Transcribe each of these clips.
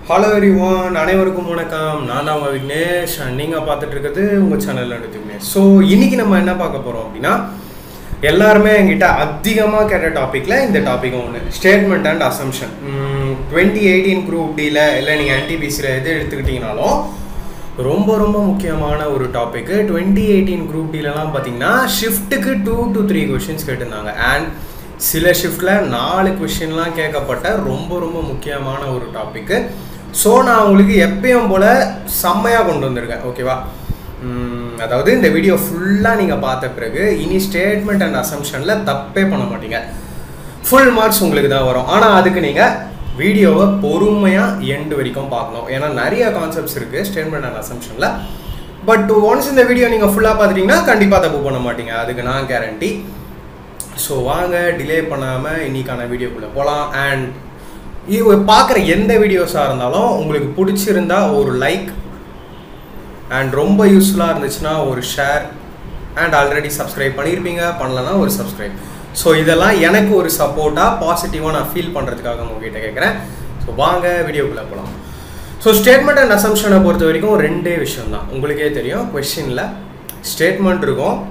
Hello everyone அனைவருக்கும் வணக்கம் நான் தான் உங்கள் விக்னேஷ் and நீங்கள் பார்த்துட்டு இருக்கிறது உங்கள் சேனலில் எடுத்து விக்னேஷ் ஸோ இன்னைக்கு நம்ம என்ன பார்க்க போகிறோம் அப்படின்னா எல்லாருமே என்கிட்ட அதிகமாக கேட்ட டாப்பிக்கில் இந்த டாப்பிக்கும் ஒன்று statement and assumption twenty eighteen group டியில் இல்லை நீங்கள் என்டிபிசியில் எது எடுத்துக்கிட்டிங்கனாலும் ரொம்ப ரொம்ப முக்கியமான ஒரு டாப்பிக்கு டுவெண்ட்டி எயிட்டீன் குரூப் டிலலாம் பார்த்தீங்கன்னா ஷிஃப்ட்டுக்கு டூ டு த்ரீ கொஷின்ஸ் கேட்டிருந்தாங்க அண்ட் சில ஷிஃப்டில் நாலு கொஷின்லாம் கேட்கப்பட்ட ரொம்ப ரொம்ப முக்கியமான ஒரு டாப்பிக்கு ஸோ நான் உங்களுக்கு எப்பயும் போல் செம்மையாக கொண்டு வந்திருக்கேன் ஓகேவா உம், அதாவது இந்த வீடியோ ஃபுல்லாக நீங்கள் பார்த்த பிறகு இனி ஸ்டேட்மெண்ட் அண்ட் அசம்ஷனில் தப்பே பண்ண மாட்டீங்க ஃபுல் மார்க்ஸ் உங்களுக்கு தான் வரும் ஆனால் அதுக்கு நீங்கள் வீடியோவை பொறுமையாக எண்டு வரைக்கும் பார்க்கணும் ஏன்னா நிறைய கான்செப்ட்ஸ் இருக்குது ஸ்டேட்மெண்ட் அண்ட் அசம்ஷனில் பட் ஒன்ஸ் இந்த வீடியோ நீங்கள் ஃபுல்லாக பார்த்துட்டீங்கன்னா கண்டிப்பாக தப்பு பண்ண மாட்டீங்க அதுக்கு நான் கேரண்டி ஸோ வாங்க டிலே பண்ணாமல் இன்னைக்கான வீடியோக்குள்ளே போகலாம் அண்ட் இது பார்க்குற எந்த வீடியோஸாக இருந்தாலும் உங்களுக்கு பிடிச்சிருந்தா ஒரு லைக் அண்ட் ரொம்ப யூஸ்ஃபுல்லாக இருந்துச்சுன்னா ஒரு ஷேர் அண்ட் ஆல்ரெடி சப்ஸ்கிரைப் பண்ணியிருப்பீங்க பண்ணலன்னா ஒரு சப்ஸ்கிரைப் ஸோ இதெல்லாம் எனக்கு ஒரு சப்போர்ட்டாக பாசிட்டிவாக நான் ஃபீல் பண்ணுறதுக்காக உங்ககிட்ட கேட்குறேன் ஸோ வாங்க வீடியோக்குள்ளே போகலாம் ஸோ ஸ்டேட்மெண்ட் அண்ட் அசம்ஷனை பொறுத்த வரைக்கும் ரெண்டே விஷயம் தான் உங்களுக்கே தெரியும் கொஷினில் ஸ்டேட்மெண்ட் இருக்கும்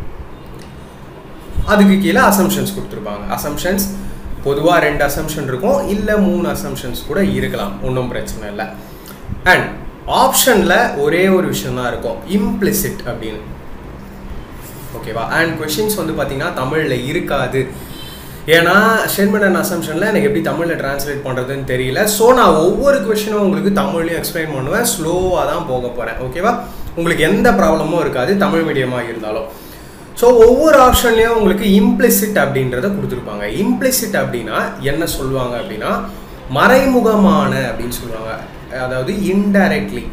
அதுக்கு கீழே அசம்ஷன்ஸ் கொடுத்துருப்பாங்க அசம்ஷன்ஸ் பொதுவாக ரெண்டு அசம்ஷன் இருக்கும் இல்லை மூணு அசம்ஷன்ஸ் கூட இருக்கலாம் ஒன்றும் பிரச்சனை இல்லை அண்ட் ஆப்ஷனில் ஒரே ஒரு விஷயம் தான் இருக்கும் இம்ப்ளிசிட் அப்படின்னு ஓகேவா அண்ட் கொஷின்ஸ் வந்து பார்த்தீங்கன்னா தமிழில் இருக்காது ஏன்னா ஸ்டேட்மெண்ட் அண்ட் அசம்ஷனில் எனக்கு எப்படி தமிழில் ட்ரான்ஸ்லேட் பண்ணுறதுன்னு தெரியல ஸோ நான் ஒவ்வொரு கொஷினும் உங்களுக்கு தமிழ்லையும் எக்ஸ்பிளைன் பண்ணுவேன் ஸ்லோவாக தான் போக போகிறேன் ஓகேவா உங்களுக்கு எந்த ப்ராப்ளமும் இருக்காது தமிழ் மீடியமாக இருந்தாலும் ஸோ ஒவ்வொரு ஆப்ஷன்லேயும் உங்களுக்கு இம்ப்ளிசிட் அப்படின்றத கொடுத்துருப்பாங்க இம்ப்ளிசிட் அப்படின்னா என்ன சொல்லுவாங்க அப்படின்னா மறைமுகமான அப்படின்னு சொல்லுவாங்க அதாவது இன்டைரக்ட்லி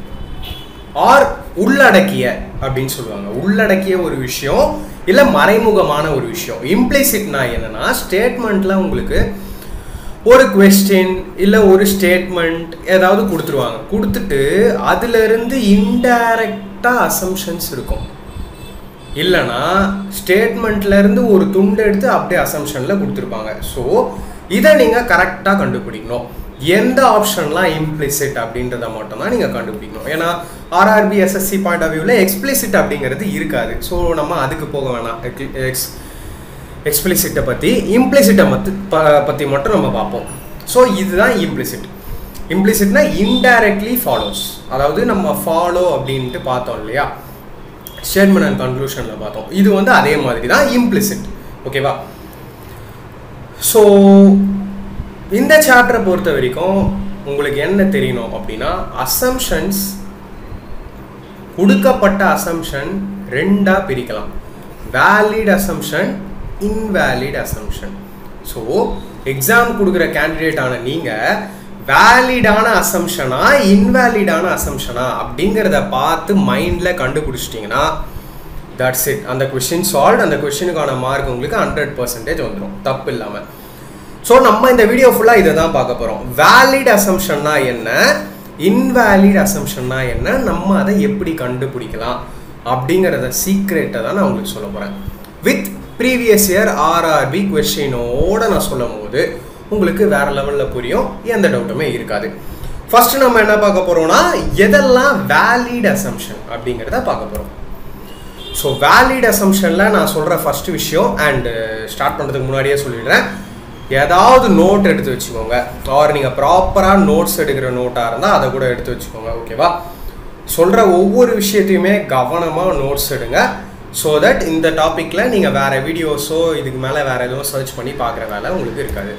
ஆர் உள்ளடக்கிய அப்படின்னு சொல்லுவாங்க உள்ளடக்கிய ஒரு விஷயம் இல்லை மறைமுகமான ஒரு விஷயம் இம்ப்ளிசிட்னா என்னன்னா ஸ்டேட்மெண்ட்டில் உங்களுக்கு ஒரு கொஸ்டின் இல்லை ஒரு ஸ்டேட்மெண்ட் ஏதாவது கொடுத்துருவாங்க கொடுத்துட்டு அதுலேருந்து இன்டைரக்டாக அசம்ஷன்ஸ் இருக்கும் இல்லைனா ஸ்டேட்மெண்ட்லேருந்து ஒரு துண்டு எடுத்து அப்படியே அசம்ஷனில் கொடுத்துருப்பாங்க ஸோ இதை நீங்கள் கரெக்டாக கண்டுபிடிக்கணும் எந்த ஆப்ஷன்லாம் இம்ப்ளிசிட் அப்படின்றத மட்டும் தான் நீங்கள் கண்டுபிடிக்கணும் ஏன்னா ஆர்ஆர்பி எஸ்எஸ்சி பாயிண்ட் ஆஃப் வியூவில் எக்ஸ்பிளிசிட் அப்படிங்கிறது இருக்காது ஸோ நம்ம அதுக்கு போக வேணாம் எக்ஸ் எக்ஸ்பிளிசிட்டை பற்றி இம்ப்ளிசிட்டை மத்து ப பற்றி மட்டும் நம்ம பார்ப்போம் ஸோ இதுதான் இம்ப்ளிசிட் இம்ப்ளிசிட்னா இன்டைரக்ட்லி ஃபாலோஸ் அதாவது நம்ம ஃபாலோ அப்படின்ட்டு பார்த்தோம் இல்லையா ஸ்டேட்மெண்ட் அண்ட் கன்க்ளூஷனில் பார்த்தோம் இது வந்து அதே மாதிரி தான் இம்ப்ளிசிட் ஓகேவா ஸோ இந்த சாப்டரை பொறுத்த வரைக்கும் உங்களுக்கு என்ன தெரியணும் அப்படின்னா அசம்ஷன்ஸ் கொடுக்கப்பட்ட அசம்ஷன் ரெண்டாக பிரிக்கலாம் valid assumption invalid assumption so exam கொடுக்குற கேண்டிடேட்டான நீங்கள் வேலிடான அசம்ஷனா இன்வேலிடான அசம்ஷனா அப்படிங்கிறத பார்த்து மைண்டில் கண்டுபிடிச்சிட்டிங்கன்னா தட்ஸ் இட் அந்த கொஷின் சால்வ் அந்த கொஷினுக்கான மார்க் உங்களுக்கு ஹண்ட்ரட் பர்சன்டேஜ் வந்துடும் தப்பு இல்லாமல் ஸோ நம்ம இந்த வீடியோ ஃபுல்லாக இதை தான் பார்க்க போகிறோம் வேலிட் அசம்ஷன்னா என்ன இன்வேலிட் அசம்ஷன்னா என்ன நம்ம அதை எப்படி கண்டுபிடிக்கலாம் அப்படிங்கிறத சீக்ரெட்டை தான் நான் உங்களுக்கு சொல்ல போகிறேன் வித் ப்ரீவியஸ் இயர் ஆர்ஆர்பி கொஷினோட நான் சொல்லும் போது உங்களுக்கு வேற லெவலில் புரியும் எந்த டவுட்டுமே இருக்காது ஃபர்ஸ்ட் நம்ம என்ன பார்க்க போகிறோம்னா எதெல்லாம் வேலிட் அசம்ஷன் அப்படிங்கிறத பார்க்க போகிறோம் ஸோ வேலிட் அசம்ஷனில் நான் சொல்கிற ஃபர்ஸ்ட் விஷயம் அண்டு ஸ்டார்ட் பண்ணுறதுக்கு முன்னாடியே சொல்லிடுறேன் ஏதாவது நோட் எடுத்து வச்சுக்கோங்க ஆர் நீங்கள் ப்ராப்பராக நோட்ஸ் எடுக்கிற நோட்டாக இருந்தால் அதை கூட எடுத்து வச்சுக்கோங்க ஓகேவா சொல்கிற ஒவ்வொரு விஷயத்தையுமே கவனமாக நோட்ஸ் எடுங்க ஸோ தட் இந்த டாப்பிக்கில் நீங்கள் வேறு வீடியோஸோ இதுக்கு மேலே வேறு எதுவும் சர்ச் பண்ணி பார்க்குற வேலை உங்களுக்கு இருக்காது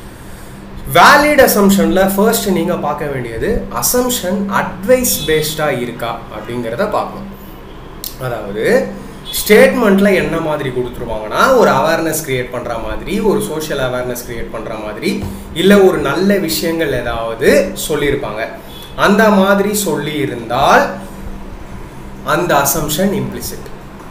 வேலிட் அசம்ஷனில் ஃபர்ஸ்ட் நீங்கள் பார்க்க வேண்டியது அசம்ஷன் அட்வைஸ் பேஸ்டாக இருக்கா அப்படிங்கிறத பார்க்கணும் அதாவது ஸ்டேட்மெண்ட்டில் என்ன மாதிரி கொடுத்துருவாங்கன்னா ஒரு அவேர்னஸ் கிரியேட் பண்ணுற மாதிரி ஒரு சோஷியல் அவேர்னஸ் கிரியேட் பண்ணுற மாதிரி இல்லை ஒரு நல்ல விஷயங்கள் ஏதாவது சொல்லியிருப்பாங்க அந்த மாதிரி சொல்லி இருந்தால் அந்த அசம்ஷன் இம்ப்ளிசிட்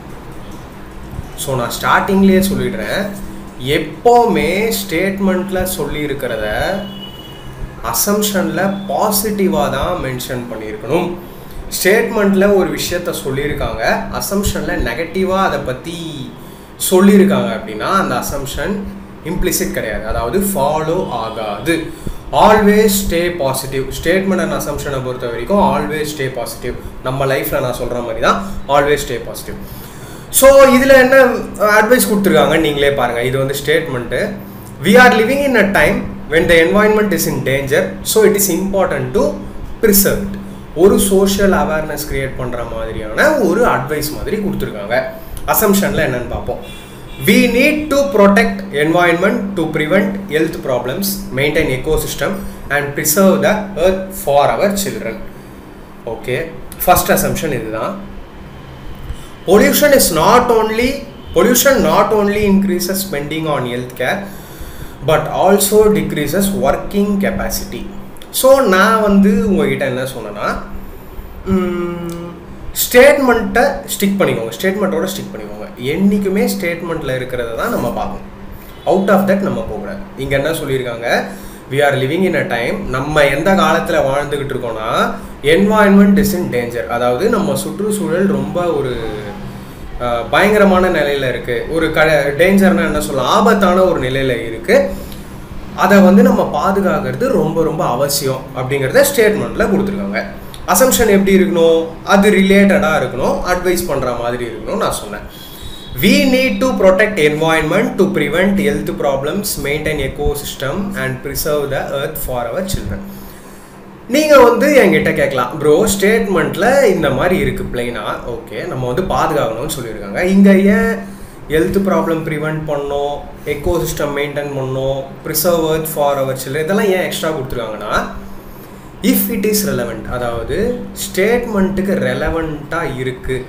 ஸோ நான் ஸ்டார்டிங்லேயே சொல்லிடுறேன் எப்போவுமே ஸ்டேட்மெண்ட்டில் சொல்லியிருக்கிறத அசம்ஷனில் பாசிட்டிவாக தான் மென்ஷன் பண்ணியிருக்கணும் ஸ்டேட்மெண்ட்டில் ஒரு விஷயத்த சொல்லியிருக்காங்க அசம்ஷனில் நெகட்டிவாக அதை பற்றி சொல்லியிருக்காங்க அப்படின்னா அந்த அசம்ஷன் இம்ப்ளிசிட் கிடையாது அதாவது ஃபாலோ ஆகாது always stay positive statement and அசம்ஷனை பொறுத்த வரைக்கும் ஆல்வேஸ் ஸ்டே பாசிட்டிவ் நம்ம லைஃப்பில் நான் சொல்கிற மாதிரி தான் ஆல்வேஸ் ஸ்டே பாசிட்டிவ் ஸோ இதில் என்ன அட்வைஸ் கொடுத்துருக்காங்க நீங்களே பாருங்கள் இது வந்து statement we are living in a time when the environment is in danger so it is important to preserve ஒரு சோஷியல் அவேர்னஸ் கிரியேட் பண்ணுற மாதிரியான ஒரு அட்வைஸ் மாதிரி கொடுத்துருக்காங்க அசம்ஷனில் என்னன்னு பார்ப்போம் we need to protect environment to prevent health problems maintain ecosystem and preserve the earth for our children okay first assumption இதுதான் pollution is not only pollution not only increases spending on health care but also decreases working capacity so நான் வந்து உங்ககிட்ட என்ன சொன்னேன்னா ஸ்டேட்மெண்ட்டை stick பண்ணிக்கோங்க ஸ்டேட்மெண்ட்டோட stick பண்ணிக்கோங்க என்றைக்குமே ஸ்டேட்மெண்ட்டில் இருக்கிறத தான் நம்ம பார்க்கணும் அவுட் ஆஃப் தட் நம்ம போகக்கூடாது இங்கே என்ன சொல்லியிருக்காங்க we are living in a time நம்ம எந்த காலத்தில் வாழ்ந்துக்கிட்டு இருக்கோம்னா என்வாயன்மெண்ட் இஸ் இன் டேஞ்சர் அதாவது நம்ம சுற்றுச்சூழல் ரொம்ப ஒரு அஹ், பயங்கரமான நிலையில் இருக்குது ஒரு க டேஞ்சர்னா என்ன சொல்லலாம் ஆபத்தான ஒரு நிலையில் இருக்குது அதை வந்து நம்ம பாதுகாக்கிறது ரொம்ப ரொம்ப அவசியம் அப்படிங்கிறத ஸ்டேட்மெண்ட்டில் கொடுத்துருக்காங்க அசம்ஷன் எப்படி இருக்கணும் அது ரிலேட்டடாக இருக்கணும் அட்வைஸ் பண்ணுற மாதிரி இருக்கணும் நான் சொன்னேன் we need to protect environment to prevent health problems maintain ecosystem and preserve the earth for our children நீங்கள் வந்து என்கிட்ட கேட்கலாம் ப்ரோ ஸ்டேட்மெண்ட்டில் இந்த மாதிரி இருக்குது பிளைனாக ஓகே நம்ம வந்து பாதுகாக்கணும்னு சொல்லியிருக்காங்க இங்கே ஏன் ஹெல்த் ப்ராப்ளம் ப்ரிவெண்ட் பண்ணோம் எக்கோசிஸ்டம் மெயின்டைன் பண்ணோம் preserve earth for our children இதெல்லாம் ஏன் எக்ஸ்ட்ரா கொடுத்துருக்காங்கன்னா இஃப் இட் இஸ் ரெலவெண்ட் அதாவது ஸ்டேட்மெண்ட்டுக்கு ரெலவெண்ட்டாக இருக்குது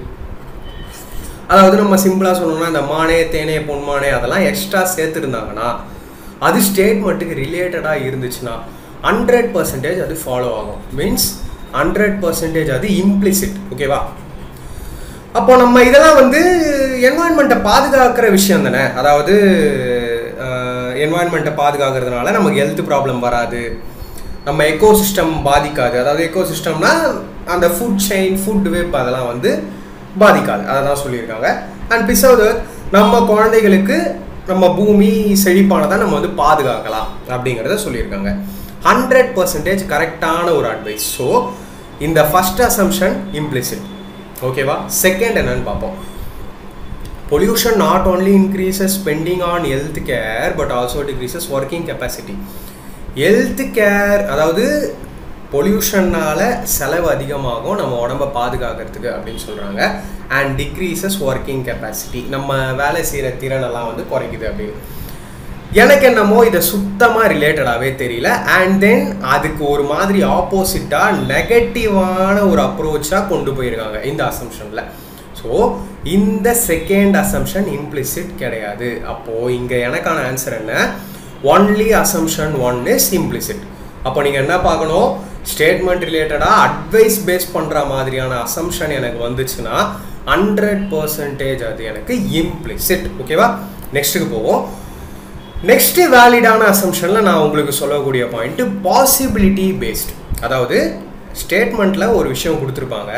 அதாவது நம்ம சிம்பிளாக சொல்லணும்னா இந்த மானே தேனே பொன்மானே அதெல்லாம் எக்ஸ்ட்ரா சேர்த்துருந்தாங்கன்னா அது ஸ்டேட்மெண்ட்டுக்கு ரிலேட்டடாக இருந்துச்சுன்னா ஹண்ட்ரட் பர்சன்டேஜ் அது ஃபாலோ ஆகும் மீன்ஸ் ஹண்ட்ரட் பர்சன்டேஜ் அது இம்ப்ளிசிட் ஓகேவா அப்போ நம்ம இதெல்லாம் வந்து என்வாயன்மெண்ட்டை பாதுகாக்கிற விஷயம் தானே அதாவது என்வாயன்மெண்ட்டை பாதுகாக்கிறதுனால நமக்கு ஹெல்த் ப்ராப்ளம் வராது நம்ம எக்கோசிஸ்டம் பாதிக்காது அதாவது எக்கோசிஸ்டம்னா அந்த ஃபுட் செயின் ஃபுட் வெப் அதெல்லாம் வந்து பாதிக்காது அதை தான் சொல்லியிருக்காங்க அண்ட் பிசர்வ் நம்ம குழந்தைகளுக்கு நம்ம பூமி செழிப்பானதை நம்ம வந்து பாதுகாக்கலாம் அப்படிங்கிறத சொல்லியிருக்காங்க ஹண்ட்ரட் பர்சன்டேஜ் கரெக்டான ஒரு அட்வைஸ் ஸோ இந்த ஃபர்ஸ்ட் அசம்ஷன் இம்ப்ளிசிட் ஓகேவா செகண்ட் என்னன்னு பார்ப்போம் pollution not only increases spending on health care but also decreases working capacity health care அதாவது பொல்யூஷனால் செலவு அதிகமாகும் நம்ம உடம்ப பாதுகாக்கிறதுக்கு அப்படின்னு சொல்கிறாங்க அண்ட் டிக்ரீசஸ் ஒர்க்கிங் கெப்பாசிட்டி நம்ம வேலை செய்கிற திறனெல்லாம் வந்து குறைக்குது அப்படின்னு எனக்கு என்னமோ இதை சுத்தமாக ரிலேட்டடாகவே தெரியல அண்ட் தென் அதுக்கு ஒரு மாதிரி ஆப்போசிட்டாக நெகட்டிவான ஒரு அப்ரோச்சாக கொண்டு போயிருக்காங்க இந்த அசம்ஷனில் ஸோ இந்த செகண்ட் அசம்ஷன் இம்ப்ளிசிட் கிடையாது அப்போது இங்கே எனக்கான ஆன்சர் என்ன only assumption one is implicit அப்போ நீங்கள் என்ன பார்க்கணும் ஸ்டேட்மெண்ட் ரிலேட்டடாக அட்வைஸ் பேஸ் பண்ணுற மாதிரியான அசம்ஷன் எனக்கு வந்துச்சுன்னா ஹண்ட்ரட் பர்சன்டேஜ் அது எனக்கு இம்ப்ளிசிட் ஓகேவா நெக்ஸ்ட்டுக்கு போவோம் நெக்ஸ்ட் வேலிடான அசம்ஷனில் நான் உங்களுக்கு சொல்லக்கூடிய பாயிண்ட்டு பாசிபிலிட்டி பேஸ்ட் அதாவது ஸ்டேட்மெண்ட்டில் ஒரு விஷயம் கொடுத்துருப்பாங்க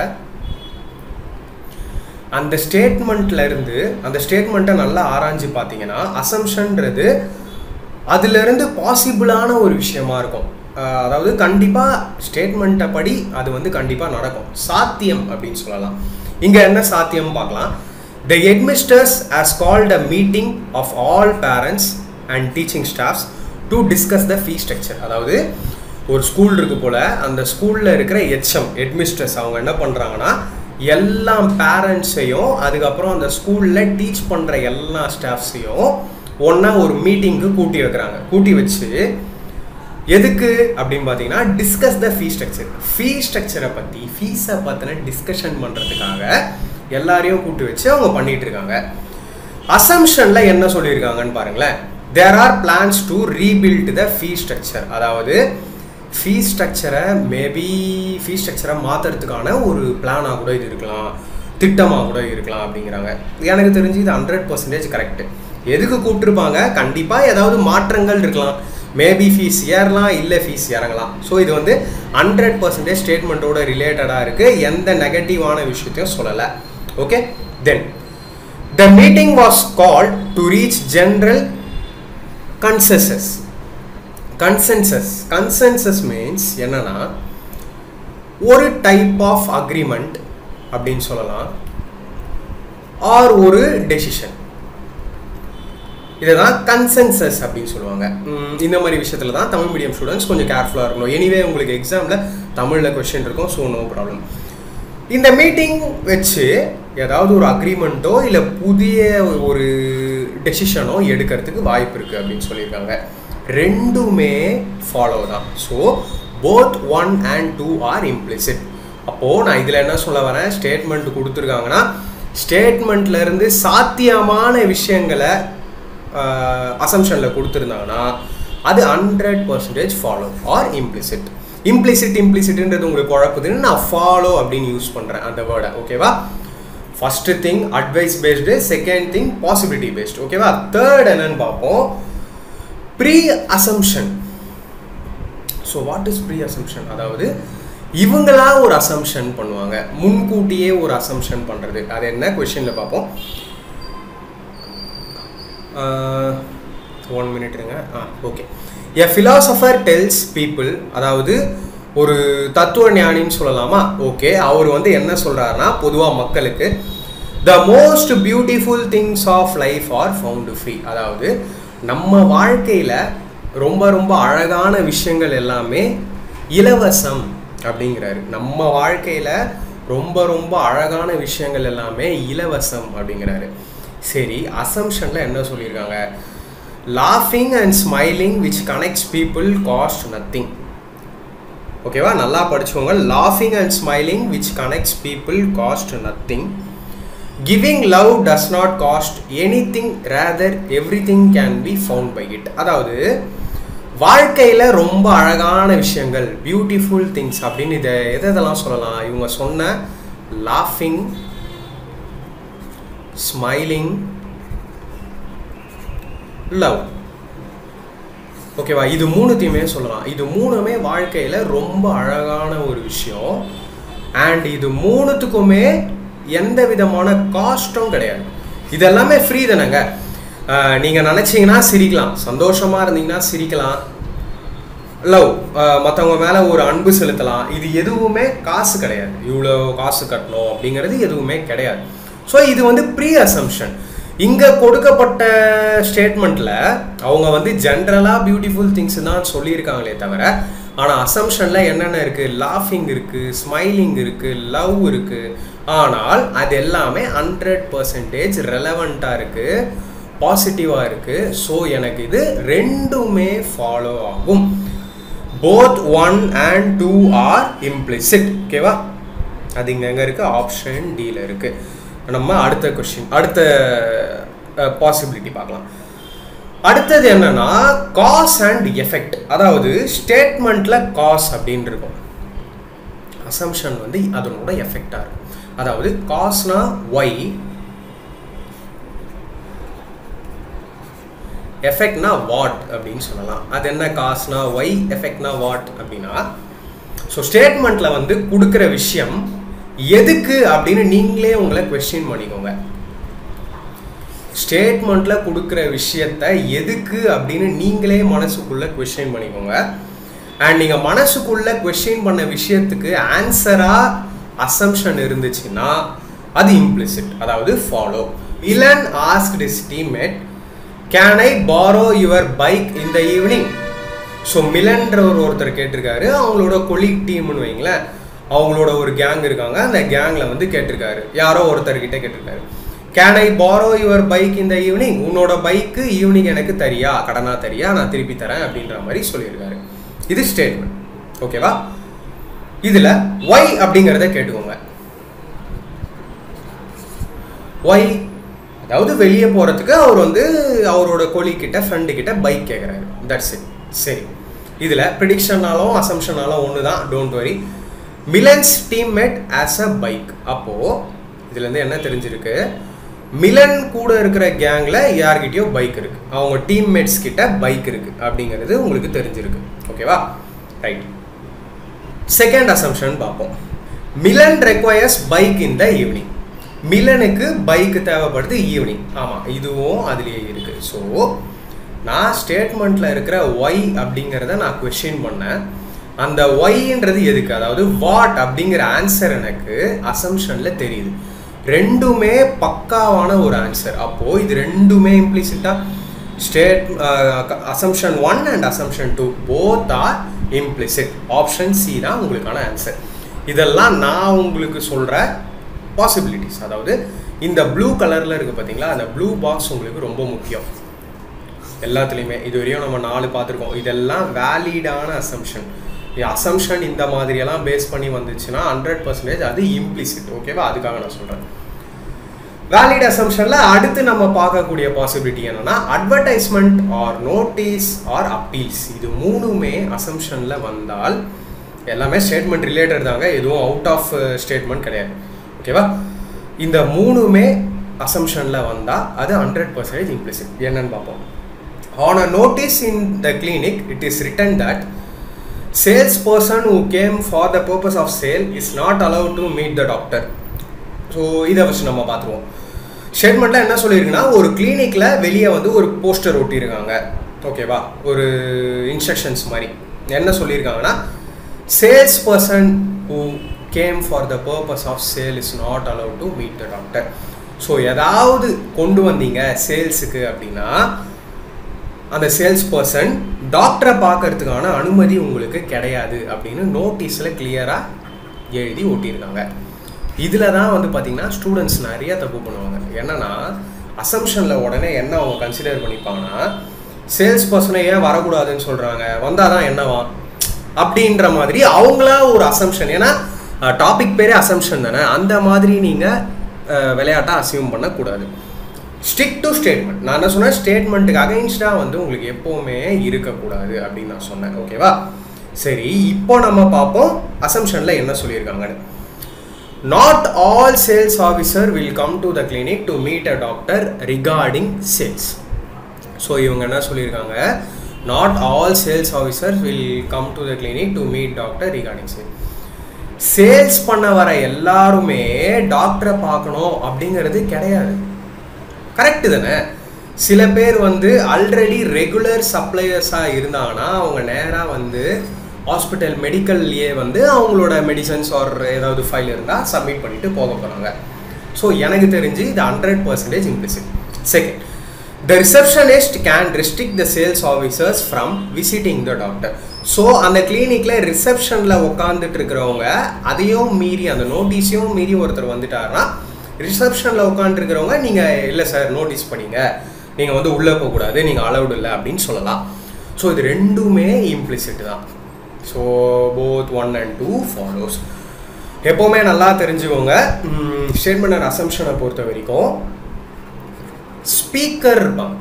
அந்த ஸ்டேட்மெண்ட்ல இருந்து அந்த ஸ்டேட்மெண்ட்டை நல்லா ஆராய்ஞ்சு பார்த்தீங்கன்னா அசம்ஷன்றது அதுலேருந்து பாசிபிளான ஒரு விஷயமா இருக்கும் அஹ் அதாவது கண்டிப்பாக ஸ்டேட்மெண்ட்டை படி அது வந்து கண்டிப்பாக நடக்கும் சாத்தியம் அப்படின்னு சொல்லலாம் இங்கே என்ன சாத்தியம் பார்க்கலாம் the headmistress has called a meeting of all parents and teaching staffs to discuss the fee structure அதாவது ஒரு ஸ்கூல் இருக்கு போல் அந்த ஸ்கூலில் இருக்கிற ஹெச்எம் ஹெட்மிஸ்டர்ஸ் அவங்க என்ன பண்ணுறாங்கன்னா எல்லா பேரண்ட்ஸையும் அதுக்கப்புறம் அந்த ஸ்கூலில் டீச் பண்ணுற எல்லா ஸ்டாஃப்ஸையும் ஒன்றா ஒரு மீட்டிங்க்கு கூட்டி வைக்கிறாங்க கூட்டி வச்சு எதுக்கு அப்படின்னு பார்த்தீங்கன்னா டிஸ்கஸ் த ஃபீ ஸ்ட்ரக்சர் ஃபீ ஸ்ட்ரக்சரை பற்றி ஃபீஸை பற்றின டிஸ்கஷன் பண்ணுறதுக்காக எல்லாரையும் கூட்டி வச்சு அவங்க பண்ணிட்டு இருக்காங்க அசம்ஷனில் என்ன சொல்லியிருக்காங்கன்னு பாருங்களேன் there are plans to rebuild the fee structure அதாவது ஃபீ ஸ்ட்ரக்சரை மேபி ஃபீ ஸ்ட்ரக்சரை மாற்றுறதுக்கான ஒரு பிளானாக கூட இது இருக்கலாம் திட்டமாக கூட இருக்கலாம் அப்படிங்கிறாங்க எனக்கு தெரிஞ்சு இது ஹண்ட்ரட் பர்சன்டேஜ் கரெக்டு எதுக்கு கூப்பிட்டுருப்பாங்க கண்டிப்பாக ஏதாவது மாற்றங்கள் இருக்கலாம் மேபி ஃபீஸ் ஏறலாம் இல்லை ஃபீஸ் இறங்கலாம் ஸோ இது வந்து ஹண்ட்ரட் பர்சன்டேஜ் ஸ்டேட்மெண்ட்டோட ரிலேட்டடாக இருக்குது எந்த நெகட்டிவான விஷயத்தையும் சொல்லலை okay then the meeting was called to reach general consensus consensus consensus means என்னன்னா ஒரு டைப் ஆஃப் அக்ரிமெண்ட் அப்படின்னு சொல்லலாம் ஆர் ஒரு டெசிஷன் இதுதான் கன்சென்சஸ் அப்படின்னு சொல்லுவாங்க உம், இந்த மாதிரி விஷயத்துல தான் தமிழ் மீடியம் ஸ்டூடெண்ட்ஸ் கொஞ்சம் கேர்ஃபுல்லாக இருக்கணும் எனிவே உங்களுக்கு எக்ஸாமில் தமிழில் கொஸ்டின் இருக்கும் ஸோ நோ ப்ராப்ளம் இந்த மீட்டிங் வச்சு ஏதாவது ஒரு அக்ரிமெண்ட்டோ இல்லை புதிய ஒரு டெசிஷனோ எடுக்கிறதுக்கு வாய்ப்பு இருக்குது அப்படின்னு சொல்லியிருக்காங்க ரெண்டுமே ஃபாலோ தான் so both one and two are implicit அப்போது நான் இதில் என்ன சொல்ல வரேன் ஸ்டேட்மெண்ட் கொடுத்துருக்காங்கன்னா ஸ்டேட்மெண்ட்ல இருந்து சாத்தியமான விஷயங்களை அசம்ஷனில் கொடுத்துருந்தாங்கன்னா அது hundred percentage follow or implicit implicit implicitன்றது உங்களுக்கு குழப்புதுன்னு நான் ஃபாலோ அப்படின்னு யூஸ் பண்ணுறேன் அந்த வேர்டை ஓகேவா first thing advice based second thing possibility based ஓகேவா தேர்ட் என்னன்னு பார்ப்போம் pre assumption so what is pre assumption அதாவது இவங்களா ஒரு அசம்ஷன் பண்ணுவாங்க முன்கூட்டியே ஒரு அசம்ஷன் பண்ணுறது அது என்ன கொஷினில் பார்ப்போம் ஒன் மினிட் இருங்க ah okay a philosopher tells people அதாவது ஒரு தத்துவ ஞானின்னு சொல்லலாமா ஓகே அவர் வந்து என்ன சொல்கிறாருன்னா பொதுவாக மக்களுக்கு the most beautiful things of life are found free அதாவது நம்ம வாழ்க்கையில் ரொம்ப ரொம்ப அழகான விஷயங்கள் எல்லாமே இலவசம் அப்படிங்கிறாரு நம்ம வாழ்க்கையில் ரொம்ப ரொம்ப அழகான விஷயங்கள் எல்லாமே இலவசம் அப்படிங்கிறாரு சரி அசம்ஷனில் என்ன சொல்லியிருக்காங்க லாஃபிங் and smiling which connects people cost nothing ஓகேவா நல்லா படிச்சுக்கோங்க லாஃபிங் and smiling which connects people cost nothing giving love does not cost anything rather everything can be found by it அதாவது வாழ்க்கையில் ரொம்ப அழகான விஷயங்கள் பியூட்டிஃபுல் திங்ஸ் அப்படின்னு இதை எதை எதெல்லாம் சொல்லலாம் இவங்க சொன்ன லாஃபிங் ஸ்மைலிங் லவ் ஓகேவா இது மூணுத்தையுமே சொல்லலாம் இது மூணுமே வாழ்க்கையில் ரொம்ப அழகான ஒரு விஷயம் அண்ட் இது மூணுத்துக்குமே எந்த விதமான காஸ்ட்டும் கிடையாது இது எல்லாமே ஃப்ரீ தானேங்க ஆஹ் நீங்க நினைச்சீங்கன்னா சிரிக்கலாம் சந்தோஷமா இருந்தீங்கன்னா சிரிக்கலாம் லவ் மற்றவங்க மேலே ஒரு அன்பு செலுத்தலாம் இது எதுவுமே காசு கிடையாது இவ்வளோ காசு கட்டணும் அப்படிங்கிறது எதுவுமே கிடையாது ஸோ இது வந்து ப்ரீ அசம்ஷன் இங்கே கொடுக்கப்பட்ட ஸ்டேட்மெண்ட்டில் அவங்க வந்து ஜென்ரலாக பியூட்டிஃபுல் திங்ஸ் தான் சொல்லியிருக்காங்களே தவிர ஆனால் அசம்ஷனில் என்னென்ன இருக்குது லாஃபிங் இருக்குது ஸ்மைலிங் இருக்குது லவ் இருக்குது ஆனால் அது எல்லாமே ஹண்ட்ரட் பர்சன்டேஜ் ரெலவெண்ட்டாக இருக்குது பாசிட்டிவாக இருக்குது ஸோ எனக்கு இது ரெண்டுமே ஃபாலோ ஆகும் both one and two are implicit ஓகேவா அது இங்கே எங்கே இருக்குது ஆப்ஷன் டியில் இருக்குது நம்ம அடுத்த கொஷின் அடுத்த பாசிபிலிட்டி பார்க்கலாம் அடுத்தது என்னன்னா காஸ் அண்ட் எஃபெக்ட் அதாவது ஸ்டேட்மெண்ட்ல காஸ் அப்படின்னு இருக்கும் அசம்ஷன் வந்து அதனோட எஃபெக்டாக இருக்கும் அதாவது காஸ்னா ஒய் எஃபெக்ட்னா வாட் அப்படின்னு சொல்லலாம் அது என்ன காஸ்னா ஒய் எஃபெக்ட்னா வாட் அப்படின்னா ஸோ ஸ்டேட்மெண்ட்டில் வந்து கொடுக்குற விஷயம் எதுக்கு அப்படின்னு நீங்களே உங்களை கொஸ்டின் பண்ணிக்கோங்க ஸ்டேட்மெண்ட்டில் கொடுக்குற விஷயத்த எதுக்கு அப்படின்னு நீங்களே மனசுக்குள்ளே கொஸ்டின் பண்ணிக்கோங்க அண்ட் நீங்கள் மனசுக்குள்ளே கொஸ்டின் பண்ண விஷயத்துக்கு ஆன்சராக அசம்ஷன் இருந்துச்சுன்னா அது implicit அதாவது follow Milan ask his teammate can I borrow your bike இந்த ஈவினிங் ஸோ மிலன்ற ஒரு ஒருத்தர் கேட்டிருக்காரு அவங்களோட கொலீக் டீம்னு வைங்களேன் அவங்களோட ஒரு கேங் இருக்காங்க அந்த கேங்கில் வந்து கேட்டிருக்காரு யாரோ ஒருத்தர்கிட்ட கேட்டிருக்காரு can I borrow your bike இந்த ஈவினிங் உன்னோட பைக்கு ஈவினிங் எனக்கு தரியா கடனா தரியா நான் திருப்பி தரேன் அப்படின்ற மாதிரி சொல்லியிருக்காரு இது ஸ்டேட்மெண்ட் ஓகேவா இதில் ஒய் அப்படிங்கிறத கேட்டுக்கோங்க ஒய் அதாவது வெளியே போகிறதுக்கு அவர் வந்து அவரோட கொலிக்கிட்ட ஃப்ரெண்டு கிட்ட பைக் கேட்குறாரு தட்ஸ் இட் சரி இதில் ப்ரிடிக்ஷனாலும் அசம்ஷனாலும் ஒன்று தான் don't worry Milan's teammate has a bike அப்போது இதுலேருந்து என்ன தெரிஞ்சிருக்கு மிலன் கூட இருக்கிற கேங்கில் யார்கிட்டயோ பைக் இருக்கு அவங்க டீம்மேட்ஸ் கிட்ட பைக் இருக்கு அப்படிங்கிறது உங்களுக்கு தெரிஞ்சிருக்கு ஓகேவா ரைட் செகண்ட் அசம்ஷன் பார்ப்போம் Milan requires bike in the evening மிலனுக்கு பைக் தேவைப்படுது ஈவினிங் ஆமாம் இதுவும் அதுலேயே இருக்கு ஸோ நான் ஸ்டேட்மெண்ட்டில் இருக்கிற ஒய் அப்படிங்கிறத நான் கொஷின் பண்ணேன் அந்த ஒய்ன்றது எதுக்கு அதாவது வாட் அப்படிங்கிற ஆன்சர் எனக்கு அசம்ஷனில் தெரியுது ரெண்டுமே பக்காவான ஒரு ஆன்சர் அப்போது இது ரெண்டுமே இம்ப்ளிசிட்டாக state assumption one and assumption two both are implicit option C தான் உங்களுக்கான ஆன்சர் இதெல்லாம் நான் உங்களுக்கு சொல்கிற பாசிபிலிட்டிஸ் அதாவது இந்த ப்ளூ கலரில் இருக்குது பார்த்தீங்களா அந்த ப்ளூ பாக்ஸ் உங்களுக்கு ரொம்ப முக்கியம் எல்லாத்துலேயுமே இது வரையும் நம்ம நாலு பார்த்துருக்கோம் இதெல்லாம் வேலிடான அசம்ஷன் அசம்ஷன் இந்த மாதிரியெல்லாம் பேஸ் பண்ணி வந்துச்சுன்னா ஹண்ட்ரட் பர்சன்டேஜ் அது இம்ப்ளிசிட் ஓகேவா அதுக்காக நான் சொல்கிறேன் வேலிட் அசம்ஷனில் அடுத்து நம்ம பார்க்கக்கூடிய பாசிபிலிட்டி என்னன்னா advertisement or notice or appeals இது மூணுமே அசம்ஷனில் வந்தால் எல்லாமே ஸ்டேட்மெண்ட் ரிலேட்டட் தாங்க எதுவும் அவுட் ஆஃப் ஸ்டேட்மெண்ட் கிடையாது ஓகேவா இந்த மூணுமே அசம்ஷனில் வந்தால் அது ஹண்ட்ரட் பர்சன்டேஜ் இம்ப்ளிசிட் என்னன்னு பார்ப்போம் on a notice in the clinic it is written that sales person who came for the purpose of sale is not allowed to meet the doctor so இதை வச்சு நம்ம பார்த்துருவோம் ஸ்டேட்மெண்ட்டில் என்ன சொல்லியிருக்குன்னா ஒரு கிளினிக்கில் வெளியே வந்து ஒரு போஸ்டர் ஒட்டியிருக்காங்க ஓகேவா ஒரு இன்ஸ்ட்ரக்ஷன்ஸ் மாதிரி என்ன சொல்லியிருக்காங்கன்னா sales person who came for the purpose of sale is not allowed to meet the doctor so ஏதாவது கொண்டு வந்தீங்க சேல்ஸுக்கு அப்படின்னா அந்த சேல்ஸ் பர்சன் டாக்டரை பார்க்கறதுக்கான அனுமதி உங்களுக்கு கிடையாது அப்படின்னு நோட்டீஸில் கிளியராக எழுதி ஒட்டியிருக்காங்க இதில் தான் வந்து பார்த்திங்கன்னா ஸ்டூடெண்ட்ஸ் நிறைய தப்பு பண்ணுவாங்க என்னன்னா அசம்ஷனில் உடனே என்ன அவங்க கன்சிடர் பண்ணிப்பாங்கன்னா சேல்ஸ் பர்சனை ஏன் வரக்கூடாதுன்னு சொல்கிறாங்க வந்தால் தான் என்னவா அப்படின்ற மாதிரி அவங்களா ஒரு அசம்ஷன் ஏன்னா டாபிக் பேரே அசம்ஷன் தானே அந்த மாதிரி நீங்கள் விளையாட்டாக அசியூம் பண்ணக்கூடாது ஸ்டிக் டு ஸ்டேட்மெண்ட் நான் என்ன சொன்னேன் ஸ்டேட்மெண்ட்டுக்கு அகைன்ஸ்டாக வந்து உங்களுக்கு எப்போவுமே இருக்கக்கூடாது அப்படின்னு நான் சொன்னேன் ஓகேவா சரி இப்போ நம்ம பார்ப்போம் அசம்ஷனில் என்ன சொல்லியிருக்காங்கன்னு not all sales officer will come to the clinic to meet a doctor regarding sales so இவங்க என்ன சொல்லியிருக்காங்க not all sales officer will come to the clinic to meet doctor regarding sales sales பண்ண வர எல்லாருமே டாக்டரை பார்க்கணும் அப்படிங்கிறது கிடையாது கரெக்டு தானே சில பேர் வந்து ஆல்ரெடி ரெகுலர் சப்ளையர்ஸாக இருந்தாங்கன்னா அவங்க நேராக வந்து ஹாஸ்பிட்டல் மெடிக்கல்லையே வந்து அவங்களோட மெடிசன்ஸ் ஆர் ஏதாவது ஃபைல் இருந்தால் சப்மிட் பண்ணிட்டு போக போகிறாங்க ஸோ எனக்கு தெரிஞ்சு இது hundred percentage implicit second the receptionist can restrict the sales officers from visiting the doctor so அந்த கிளினிக்கில் ரிசப்ஷனில் உட்காந்துட்டு இருக்கிறவங்க அதையும் மீறி அந்த நோட்டீஸையும் மீறி ஒருத்தர் வந்துட்டாருன்னா ரிசப்ஷனில் உட்காந்துருக்கிறவங்க நீங்கள் இல்லை சார் நோட்டீஸ் பண்ணிங்க நீங்கள் வந்து உள்ளே போகக்கூடாது நீங்கள் அலவுட் இல்லை அப்படின்னு சொல்லலாம் ஸோ இது ரெண்டுமே இம்ப்ளிசிட் தான் so both one and two follows எப்போவுமே நல்லா தெரிஞ்சுக்கோங்க ஸ்டேட்மெண்ட் அண்ட் அசம்ஷனை பொறுத்த வரைக்கும் ஸ்பீக்கர் இருப்பாங்க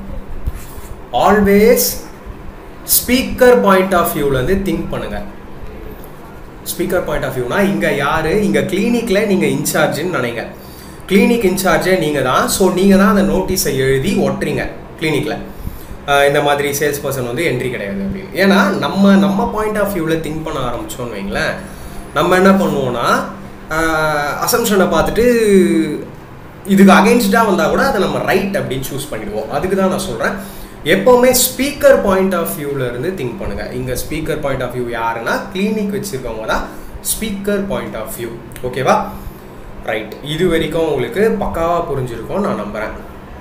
ஆல்வேஸ் ஸ்பீக்கர் பாயிண்ட் ஆஃப் வியூலேருந்து திங்க் பண்ணுங்கள் ஸ்பீக்கர் பாயிண்ட் ஆஃப் வியூனா இங்கே யார் இங்கே கிளினிக்கில் நீங்கள் இன்சார்ஜுன்னு நினைங்க கிளினிக் இன்சார்ஜே நீங்கள் தான் ஸோ நீங்கள் தான் அந்த நோட்டீஸை எழுதி ஒட்டுறீங்க கிளினிக்கில் இந்த மாதிரி சேல்ஸ் பர்சன் வந்து என்ட்ரி கிடையாது அப்படின்னு ஏன்னா நம்ம நம்ம பாயிண்ட் ஆஃப் வியூவில் திங்க் பண்ண ஆரம்பித்தோன்னு வைங்களேன் நம்ம என்ன பண்ணுவோன்னா அசம்ஷனை பார்த்துட்டு இதுக்கு அகெயின்ஸ்டாக வந்தால் கூட அதை நம்ம ரைட் அப்படின்னு சூஸ் பண்ணிடுவோம் அதுக்கு தான் நான் சொல்கிறேன் எப்போவுமே ஸ்பீக்கர் பாயிண்ட் ஆஃப் வியூவில் இருந்து திங்க் பண்ணுங்கள் இங்கே ஸ்பீக்கர் பாயிண்ட் ஆஃப் வியூ யாருன்னா கிளினிக் வச்சுருக்கவங்க தான் ஸ்பீக்கர் பாயிண்ட் ஆஃப் வியூ ஓகேவா ரைட் இது வரைக்கும் உங்களுக்கு பக்காவாக புரிஞ்சிருக்கும் நான் நம்புகிறேன்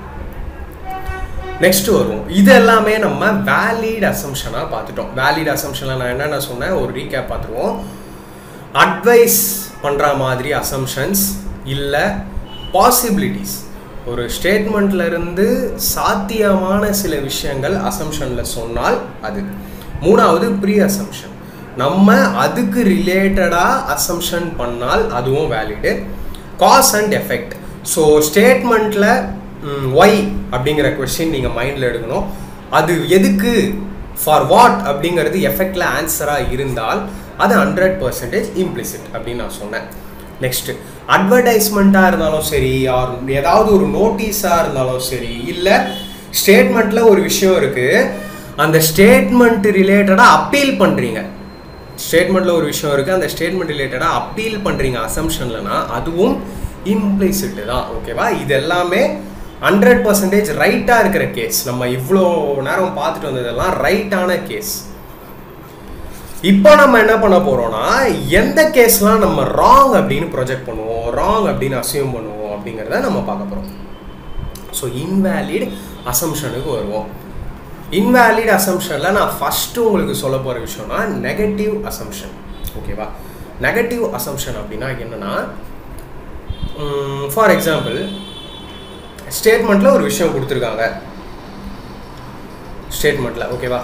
நெக்ஸ்ட் வருவோம் இது எல்லாமே நம்ம வேலிட் அசம்ஷனாக பார்த்துட்டோம் வேலிட் அசம்ஷனில் நான் என்னென்ன சொன்னேன் ஒரு ரீகேப் பார்த்துருவோம் அட்வைஸ் பண்ணுற மாதிரி அசம்ஷன்ஸ் இல்லை பாசிபிலிட்டிஸ் ஒரு ஸ்டேட்மெண்ட்ல இருந்து சாத்தியமான சில விஷயங்கள் அசம்ஷனில் சொன்னால் அது மூணாவது ப்ரீ அசம்ஷன் நம்ம அதுக்கு ரிலேட்டடாக அசம்ஷன் பண்ணால் அதுவும் valid cause and effect so ஸ்டேட்மெண்ட்டில் ஒய் அப்படிங்கிற கொஷின் நீங்கள் மைண்டில் எடுக்கணும் அது எதுக்கு ஃபார் வாட் அப்படிங்கிறது எஃபெக்டில் ஆன்சராக இருந்தால் அது ஹண்ட்ரட் பர்சன்டேஜ் இம்ப்ளிசிட் அப்படின்னு நான் சொன்னேன் நெக்ஸ்ட்டு அட்வர்டைஸ்மெண்ட்டாக இருந்தாலும் சரி ஆர் ஏதாவது ஒரு நோட்டீஸாக இருந்தாலும் சரி இல்லை ஸ்டேட்மெண்ட்டில் ஒரு விஷயம் இருக்குது அந்த ஸ்டேட்மெண்ட் ரிலேட்டடாக அப்பீல் பண்ணுறீங்க ஸ்டேட்மெண்ட்டில் ஒரு விஷயம் இருக்குது அந்த ஸ்டேட்மெண்ட் ரிலேட்டடாக அப்பீல் பண்ணுறீங்க அசம்ஷன்லனா அதுவும் இம்ப்ளிசிட்டு தான் ஓகேவா இது எல்லாமே ஹண்ட்ரட் பர்சன்டேஜ் ரைட்டாக இருக்கிற கேஸ் நம்ம இவ்வளோ நேரம் பார்த்துட்டு வந்ததெல்லாம் ரைட்டான கேஸ் இப்போ நம்ம என்ன பண்ண போறோம்னா எந்த கேஸ்லாம் நம்ம ராங் அப்படின்னு ப்ரொஜெக்ட் பண்ணுவோம் ராங் அப்படின்னு அசியூம் பண்ணுவோம் அப்படிங்கிறத நம்ம பார்க்க போகிறோம் ஸோ இன்வேலிட் அசம்ஷனுக்கு வருவோம் இன்வேலிட் அசம்ஷனில் நான் ஃபஸ்ட்டு உங்களுக்கு சொல்ல போகிற விஷயம்னா நெகட்டிவ் அசம்ஷன் ஓகேவா நெகட்டிவ் அசம்ஷன் அப்படின்னா என்னென்னா ஃபார் எக்ஸாம்பிள் ஸ்டேட்மெண்ட்டில் ஒரு விஷயம் கொடுத்துருக்காங்க ஸ்டேட்மெண்ட்டில் ஓகேவா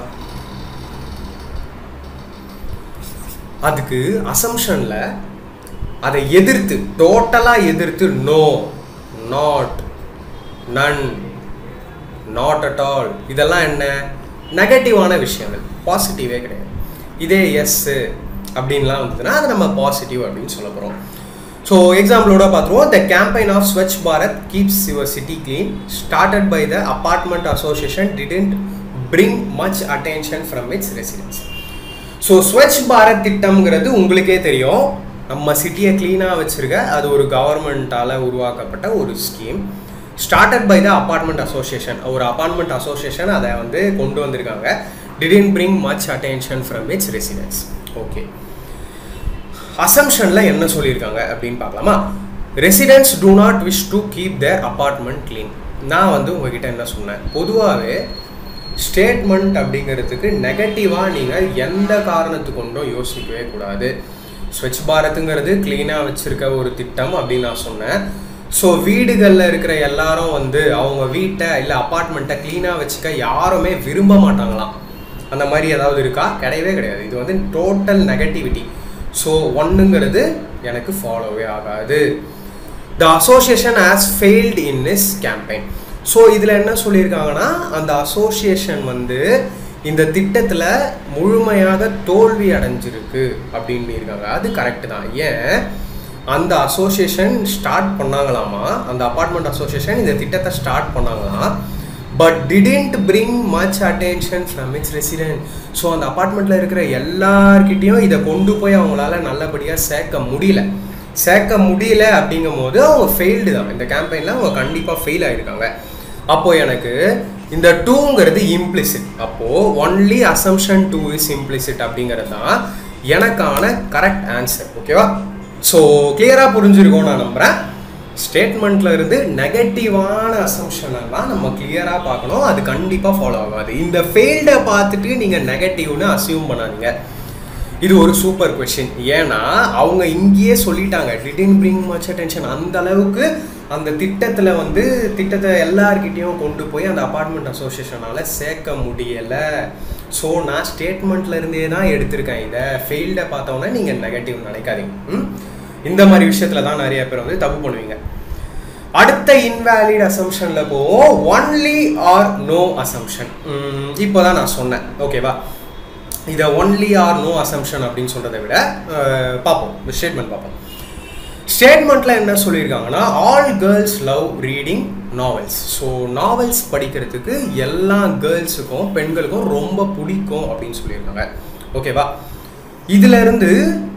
அதுக்கு அசம்ஷனில் அதை எதிர்த்து டோட்டலாக எதிர்த்து no not none not at all இதெல்லாம் என்ன நெகட்டிவான விஷயங்கள் பாசிட்டிவே கிடையாது இதே எஸ்ஸு அப்படின்லாம் வந்ததுன்னா அதை நம்ம பாசிட்டிவ் அப்படின்னு சொல்ல போகிறோம் ஸோ எக்ஸாம்பிளோட பார்த்துருவோம் the campaign of Swachh Bharat keeps your city clean started by the apartment association didn't bring much attention from its residents so Swachh Bharat திட்டம்ங்கிறது உங்களுக்கே தெரியும் நம்ம சிட்டியை க்ளீனாக வச்சுருக்க அது ஒரு கவர்மெண்ட்டால் உருவாக்கப்பட்ட ஒரு scheme started by the apartment association ஒரு அப்பார்ட்மெண்ட் அசோசியேஷன் அதை வந்து கொண்டு வந்திருக்காங்க didn't bring much attention from its residents okay அசம்ஷனில் என்ன சொல்லியிருக்காங்க அப்படின்னு பார்க்கலாமா residents do not wish to keep their apartment clean நான் வந்து உங்ககிட்ட என்ன சொன்னேன் பொதுவாகவே ஸ்டேட்மெண்ட் அப்படிங்கிறதுக்கு நெகட்டிவாக நீங்கள் எந்த காரணத்து கொண்டும் யோசிக்கவே கூடாது ஸ்வச் பாரத்துங்கிறது க்ளீனாக வச்சுருக்க ஒரு திட்டம் அப்படின்னு நான் சொன்னேன் ஸோ வீடுகளில் இருக்கிற எல்லாரும் வந்து அவங்க வீட்டை இல்லை அப்பார்ட்மெண்ட்டை க்ளீனாக வச்சுக்க யாருமே விரும்ப மாட்டாங்களாம் அந்த மாதிரி ஏதாவது இருக்கா கிடையவே கிடையாது இது வந்து டோட்டல் நெகட்டிவிட்டி ஸோ ஒன்றுங்கிறது எனக்கு ஃபாலோவே ஆகாது the association has failed in is campaign so இதில் என்ன சொல்லியிருக்காங்கன்னா அந்த அசோசியேஷன் வந்து இந்த திட்டத்தில் முழுமையாக தோல்வி அடைஞ்சிருக்கு அப்படின்னு இருக்காங்க அது கரெக்டு தான் ஏன் அந்த அசோசியேஷன் ஸ்டார்ட் பண்ணாங்களாமா அந்த அப்பார்ட்மெண்ட் அசோசியேஷன் இந்த திட்டத்தை ஸ்டார்ட் பண்ணாங்களாம் but didn't bring much attention from its resident so அந்த அப்பார்ட்மெண்ட்டில் இருக்கிற எல்லார்கிட்டேயும் இதை கொண்டு போய் அவங்களால நல்லபடியாக சேர்க்க முடியல சேர்க்க முடியல அப்படிங்கும் போது அவங்க ஃபெயில்டு தான் இந்த கேம்பெயினில் அவங்க கண்டிப்பாக ஃபெயில் ஆகிருக்காங்க அப்போ எனக்கு இந்த டூங்கிறது இம்ப்ளிசிட் அப்போது only assumption two is implicit அப்படிங்கிறது தான் எனக்கான கரெக்ட் ஆன்சர் ஓகேவா ஸோ கிளியராக புரிஞ்சிருக்கோம் நான் நம்புகிறேன் ஸ்டேட்மெண்ட்டில் இருந்து நெகட்டிவான அசம்ஷன் எல்லாம் நம்ம கிளியராக பார்க்கணும் அது கண்டிப்பாக ஃபாலோ ஆகாது இந்த ஃபெயில்டை பார்த்துட்டு நீங்கள் நெகட்டிவ்னு அசியூம் பண்ணாதீங்க இது ஒரு சூப்பர் கொஷின் ஏன்னா அவங்க இங்கேயே சொல்லிட்டாங்க டிடின் பிரிங் மச் அட்டென்ஷன் அந்த அளவுக்கு அந்த திட்டத்தில் வந்து திட்டத்தை எல்லார்கிட்டேயும் கொண்டு போய் அந்த அப்பார்ட்மெண்ட் அசோசியேஷனால் சேர்க்க முடியலை ஸோ நான் ஸ்டேட்மெண்ட்ல இருந்தே தான் எடுத்திருக்கேன் இதை ஃபெயில்டை பார்த்தோன்னே நீங்கள் நெகட்டிவ் நினைக்காதீங்க ம்? இந்த மாதிரி விஷயத்துல தான் நிறைய பேர் வந்து தப்பு பண்ணுவீங்க அடுத்த இன்வேலிட் அசம்ஷன்ல போவோம் ஒன்லி ஆர் நோ அசம்ஷன் இப்போ தான் நான் சொன்னேன் ஓகேவா இதை ஒன்லி ஆர் நோ அசம்ஷன் அப்படின்னு சொல்கிறத விட அஹ், பார்ப்போம் ஸ்டேட்மெண்ட் பார்ப்போம் ஸ்டேட்மெண்ட்டில் என்ன சொல்லியிருக்காங்கன்னா all girls love reading novels so novels படிக்கிறதுக்கு எல்லா கேர்ள்ஸுக்கும் பெண்களுக்கும் ரொம்ப பிடிக்கும் அப்படின்னு சொல்லியிருக்காங்க ஓகேவா இதுல இருந்து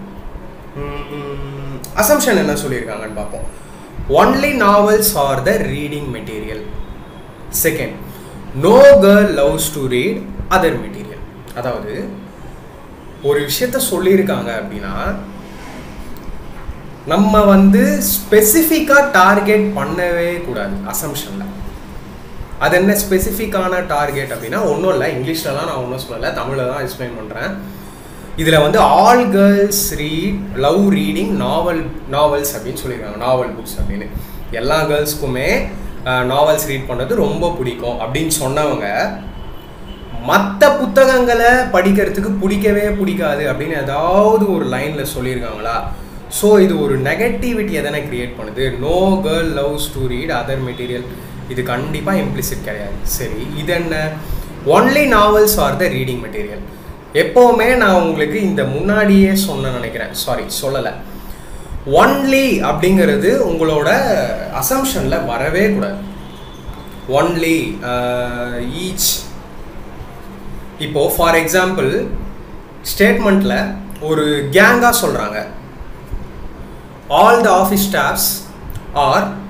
அசம்ஷன் என்ன சொல்லியிருக்காங்கன்னு பார்ப்போம் only novels are the reading material second no girl loves to read other material அதாவது ஒரு விஷயத்த சொல்லியிருக்காங்க அப்படின்னா நம்ம வந்து ஸ்பெசிஃபிக்காக டார்கெட் பண்ணவே கூடாது அசம்ஷனில் அது என்ன ஸ்பெசிஃபிக்கான டார்கெட் அப்படின்னா ஒன்றும் இல்லை இங்கிலீஷ்லலாம் நான் ஒன்றும் சொல்லலை தமிழில் தான் எக்ஸ்பிளைன் பண்ணுறேன் இதில் வந்து all girls read love reading novel novels அப்படின்னு சொல்லியிருக்காங்க நாவல் புக்ஸ் அப்படின்னு எல்லா கேர்ள்ஸ்க்குமே நாவல்ஸ் ரீட் பண்ணுறது ரொம்ப பிடிக்கும் அப்படின்னு சொன்னவங்க மற்ற புத்தகங்களை படிக்கிறதுக்கு பிடிக்கவே பிடிக்காது அப்படின்னு ஏதாவது ஒரு லைனில் சொல்லியிருக்காங்களா ஸோ இது ஒரு நெகட்டிவிட்டி எதனை கிரியேட் பண்ணுது no girl loves to read other material இது கண்டிப்பாக இம்ப்ளிசிட் கிடையாது சரி இது என்ன only novels are the reading material எப்போவுமே நான் உங்களுக்கு இந்த முன்னாடியே சொன்ன நினைக்கிறேன் சாரி சொல்லலை ஒன்லி அப்படிங்கிறது உங்களோட அசம்ஷனில் வரவே கூடாது ஒன்லி ஈச் இப்போ ஃபார் எக்ஸாம்பிள் ஸ்டேட்மெண்ட்டில் ஒரு கேங்காக சொல்கிறாங்க all the office staffs are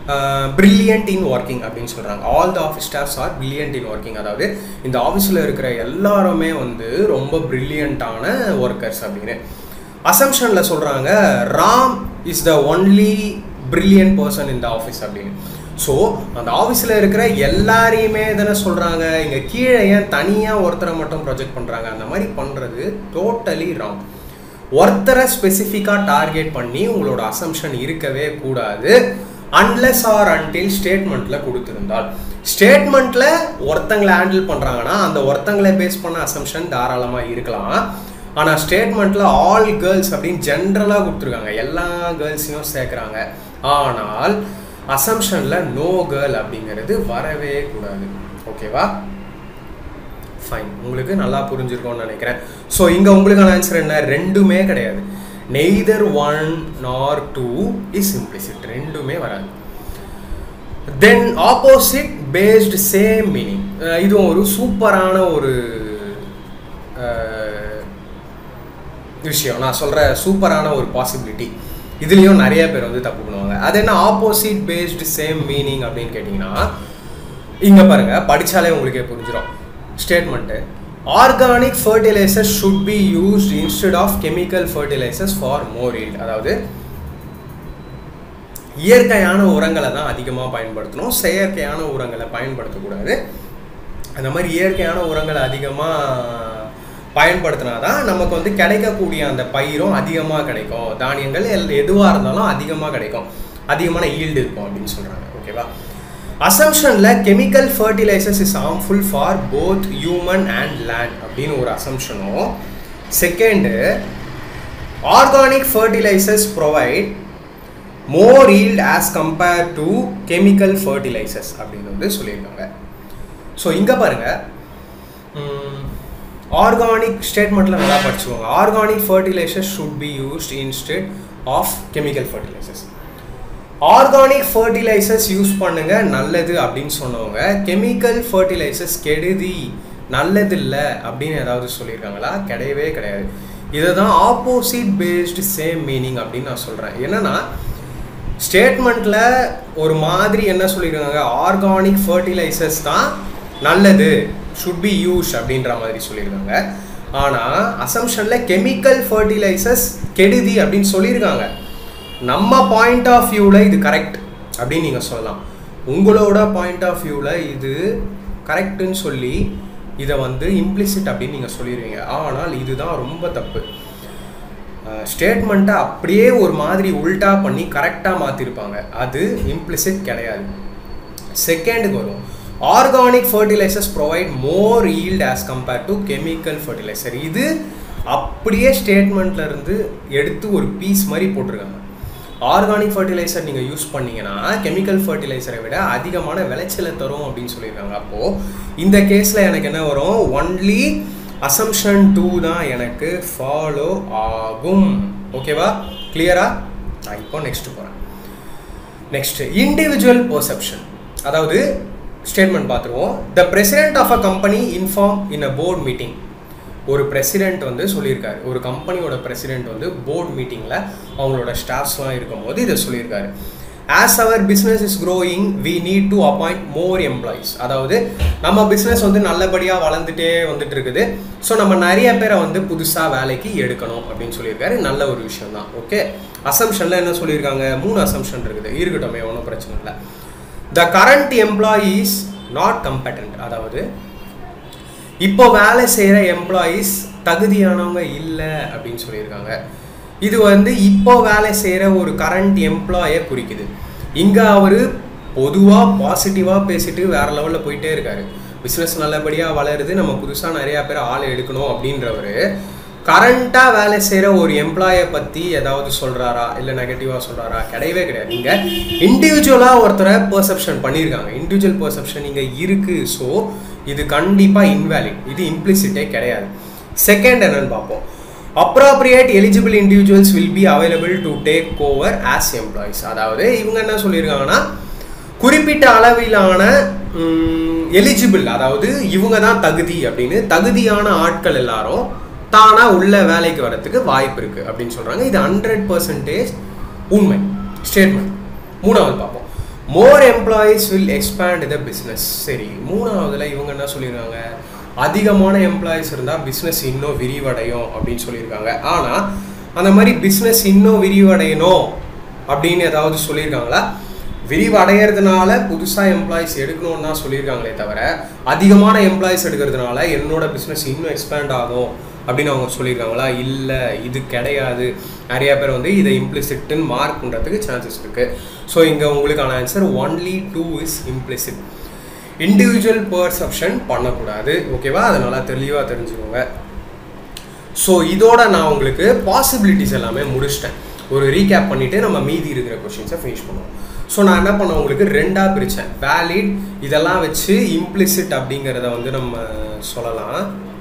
brilliant in working அப்படின்னு சொல்கிறாங்க all the office staffs are brilliant in working அதாவது இந்த ஆஃபீஸில் இருக்கிற எல்லாருமே வந்து ரொம்ப பிரில்லியண்ட்டான ஒர்க்கர்ஸ் அப்படின்னு அசம்ஷனில் சொல்கிறாங்க Ram is the only brilliant person இந்த ஆஃபீஸ் அப்படின்னு ஸோ அந்த ஆஃபீஸில் இருக்கிற எல்லாரையுமே தானே சொல்கிறாங்க இங்கே கீழே ஏன் தனியாக ஒருத்தரை மட்டும் ப்ரொஜெக்ட் பண்ணுறாங்க அந்த மாதிரி பண்ணுறது டோட்டலி ராங் ஒருத்தரை ஸ்பெசிஃபிக்காக டார்கெட் பண்ணி உங்களோட அசம்ஷன் இருக்கவே கூடாது அன்லெஸ் ஆர் அன்டில் ஸ்டேட்மெண்ட்டில் கொடுத்துருந்தால் ஸ்டேட்மெண்ட்டில் ஒருத்தங்களை ஹேண்டில் பண்ணுறாங்கன்னா அந்த ஒருத்தங்களை பேஸ் பண்ண அசம்ஷன் தாராளமாக இருக்கலாம் ஆனால் ஸ்டேட்மெண்ட்டில் ஆல் கேர்ள்ஸ் அப்படின்னு ஜென்ரலாக கொடுத்துருக்காங்க எல்லா கேர்ள்ஸையும் சேர்க்குறாங்க ஆனால் அசம்ஷனில் நோ கேர்ள் அப்படிங்கிறது வரவே கூடாது ஓகேவா ஃபைன் உங்களுக்கு நல்லா புரிஞ்சிருக்கும்னு நினைக்கிறேன் ஸோ இங்கே உங்களுக்கான ஆன்சர் என்ன ரெண்டுமே கிடையாது neither one nor two is implicit ரெண்டுமே வராது then opposite based same meaning இதுவும் ஒரு சூப்பரான ஒரு விஷயம் நான் சொல்கிற சூப்பரான ஒரு பாசிபிலிட்டி இதுலேயும் நிறைய பேர் வந்து தப்பு பண்ணுவாங்க அது என்ன ஆப்போசிட் பேஸ்டு சேம் மீனிங் அப்படின்னு கேட்டிங்கன்னா இங்கே பாருங்கள் படித்தாலே உங்களுக்கே புரிஞ்சிடும் statement organic fertilizers should be used instead of chemical fertilizers for more yield அதாவது இயற்கையான உரங்களை தான் அதிகமாக பயன்படுத்தணும் செயற்கையான உரங்களை பயன்படுத்தக்கூடாது அந்த மாதிரி இயற்கையான உரங்களை அதிகமாக பயன்படுத்தினா தான் நமக்கு வந்து கிடைக்கக்கூடிய அந்த பயிரும் அதிகமாக கிடைக்கும் தானியங்கள் எல் எதுவாக இருந்தாலும் அதிகமாக கிடைக்கும் அதிகமான ஈல்டு இருக்கும் அப்படின்னு சொல்கிறாங்க ஓகேவா அசம்ஷனில் chemical fertilizers is harmful for both human and land அப்படின்னு ஒரு அசம்ஷனும் second organic fertilizers provide more yield as compare to chemical fertilizers அப்படின்னு வந்து சொல்லியிருக்காங்க ஸோ இங்கே பாருங்கள் ஆர்கானிக் ஸ்டேட்மெண்ட்டில் நல்லா படிச்சுக்கோங்க organic fertilizers should be used instead of chemical fertilizers organic fertilizers use பண்ணுங்க நல்லது அப்படின்னு சொன்னவங்க கெமிக்கல் ஃபர்டிலைசர்ஸ் கெடுதி நல்லது இல்லை அப்படின்னு ஏதாவது சொல்லியிருக்காங்களா கிடையவே கிடையாது இதை தான் ஆப்போசிட் பேஸ்டு சேம் மீனிங் அப்படின்னு நான் சொல்கிறேன் என்னன்னா ஸ்டேட்மெண்ட்டில் ஒரு மாதிரி என்ன சொல்லியிருக்காங்க ஆர்கானிக் ஃபர்டிலைசர்ஸ் தான் நல்லது ஷுட் பி யூஸ் அப்படின்ற மாதிரி சொல்லியிருக்காங்க ஆனால் அசம்ஷனில் கெமிக்கல் ஃபர்டிலைசர்ஸ் கெடுதி அப்படின்னு சொல்லியிருக்காங்க நம்ம பாயிண்ட் ஆஃப் வியூவில் இது கரெக்ட் அப்படின்னு நீங்கள் சொல்லலாம் உங்களோட பாயிண்ட் ஆஃப் வியூவில் இது கரெக்டுன்னு சொல்லி இதை வந்து இம்ப்ளிசிட் அப்படின்னு நீங்கள் சொல்லிடுவீங்க ஆனால் இதுதான் ரொம்ப தப்பு ஸ்டேட்மெண்ட்டை அப்படியே ஒரு மாதிரி உல்டா பண்ணி கரெக்டாக மாற்றிருப்பாங்க அது இம்ப்ளிசிட் கிடையாது செகண்டுக்கு வரும் organic fertilizers provide more yield as compared to chemical fertilizer இது அப்படியே ஸ்டேட்மெண்ட்ல இருந்து எடுத்து ஒரு பீஸ் மாதிரி போட்டிருக்காங்க ஆர்கானிக் ஃபர்டிலைசர் நீங்கள் யூஸ் பண்ணீங்கன்னா கெமிக்கல் ஃபர்டிலைசரை விட அதிகமான விளைச்சலை தரும் அப்படின்னு சொல்லியிருக்காங்க அப்போது இந்த கேஸில் எனக்கு என்ன வரும் ஒன்லி அசம்ஷன் டூ தான் எனக்கு ஃபாலோ ஆகும் ஓகேவா கிளியரா நான் இப்போ நெக்ஸ்ட் போகிறேன் நெக்ஸ்ட் இண்டிவிஜுவல் பர்செப்ஷன் அதாவது ஸ்டேட்மெண்ட் பார்த்துருவோம் the president of a company inform in a board meeting ஒரு பிரசிடென்ட் வந்து சொல்லியிருக்காரு ஒரு கம்பெனியோட பிரசிடென்ட் வந்து போர்ட் மீட்டிங்கில் அவங்களோட ஸ்டாஃப்ஸ்லாம் இருக்கும்போது இதை சொல்லியிருக்காரு as our business is growing we need to appoint more employees அதாவது நம்ம பிஸ்னஸ் வந்து நல்லபடியாக வளர்ந்துட்டே வந்துட்டு இருக்குது ஸோ நம்ம நிறைய பேரை வந்து புதுசாக வேலைக்கு எடுக்கணும் அப்படின்னு சொல்லியிருக்காரு நல்ல ஒரு விஷயம் தான் ஓகே அசம்ஷனில் என்ன சொல்லியிருக்காங்க மூணு அசம்ஷன் இருக்குது இருக்கட்டுமே ஒன்றும் பிரச்சனை இல்லை the current employees not competent அதாவது இப்போ வேலை செய்கிற எம்ப்ளாயீஸ் தகுதியானவங்க இல்லை அப்படின்னு சொல்லியிருக்காங்க இது வந்து இப்போ வேலை செய்கிற ஒரு கரண்ட் எம்ப்ளாயை குறிக்குது இங்கே அவர் பொதுவாக பாசிட்டிவாக பேசிட்டு வேற லெவலில் போயிட்டே இருக்காரு பிஸ்னஸ் நல்லபடியாக வளருது நம்ம புதுசாக நிறையா பேர் ஆளை எடுக்கணும் அப்படின்றவர் கரண்ட்டாக வேலை செய்கிற ஒரு எம்ப்ளாயை பற்றி ஏதாவது சொல்கிறாரா இல்லை நெகட்டிவாக சொல்கிறாரா கிடையவே கிடையாது நீங்கள் இண்டிவிஜுவலாக ஒருத்தரை பர்செப்ஷன் பண்ணியிருக்காங்க இண்டிவிஜுவல் பர்செப்ஷன் இங்கே இருக்குது ஸோ இது கண்டிப்பாக இன்வேலிட் இது இம்ப்ளிசிட்டே கிடையாது செகண்ட் என்னன்னு பார்ப்போம் appropriate eligible individuals will be available to take over as employees அதாவது இவங்க என்ன சொல்லியிருக்காங்கன்னா குறிப்பிட்ட அளவிலான எலிஜிபிள் அதாவது இவங்க தான் தகுதி அப்படின்னு தகுதியான ஆட்கள் எல்லாரும் தானாக உள்ள வேலைக்கு வரத்துக்கு வாய்ப்பு இருக்குது அப்படின்னு சொல்கிறாங்க இது ஹண்ட்ரட் பர்சன்டேஜ் உண்மை ஸ்டேட்மெண்ட் மூணாவது பார்ப்போம் more employees will expand the business சரி மூணாவதுல இவங்க என்ன சொல்லியிருக்காங்க அதிகமான எம்ப்ளாயீஸ் இருந்தால் பிஸ்னஸ் இன்னும் விரிவடையும் அப்படின்னு சொல்லியிருக்காங்க ஆனால் அந்த மாதிரி பிஸ்னஸ் இன்னும் விரிவடையணும் அப்படின்னு ஏதாவது சொல்லியிருக்காங்களா விரிவடைகிறதுனால புதுசாக எம்ப்ளாயிஸ் எடுக்கணும்னு தான் சொல்லியிருக்காங்களே தவிர அதிகமான எம்ப்ளாயிஸ் எடுக்கிறதுனால என்னோட பிஸ்னஸ் இன்னும் எக்ஸ்பேண்ட் ஆகும் அப்படின்னு அவங்க சொல்லியிருக்காங்களா இல்லை இது கிடையாது நிறைய பேர் வந்து இதை இம்ப்ளிசிட்டுன்னு மார்க் பண்ணுறதுக்கு சான்சஸ் இருக்குது ஸோ இங்கே உங்களுக்கான answer only two is implicit individual perception பண்ணக்கூடாது ஓகேவா அதை நல்லா தெளிவாக தெரிஞ்சுக்கோங்க ஸோ இதோட நான் உங்களுக்கு பாசிபிலிட்டிஸ் எல்லாமே முடிச்சிட்டேன் ஒரு ரீகேப் பண்ணிவிட்டு நம்ம மீதி இருக்கிற கொஷின்ஸை ஃபினிஷ் பண்ணுவோம் ஸோ நான் என்ன பண்ணேன் உங்களுக்கு ரெண்டாக பிரித்தேன் வேலிட் இதெல்லாம் வச்சு இம்ப்ளிசிட் அப்படிங்கிறத வந்து நம்ம சொல்லலாம்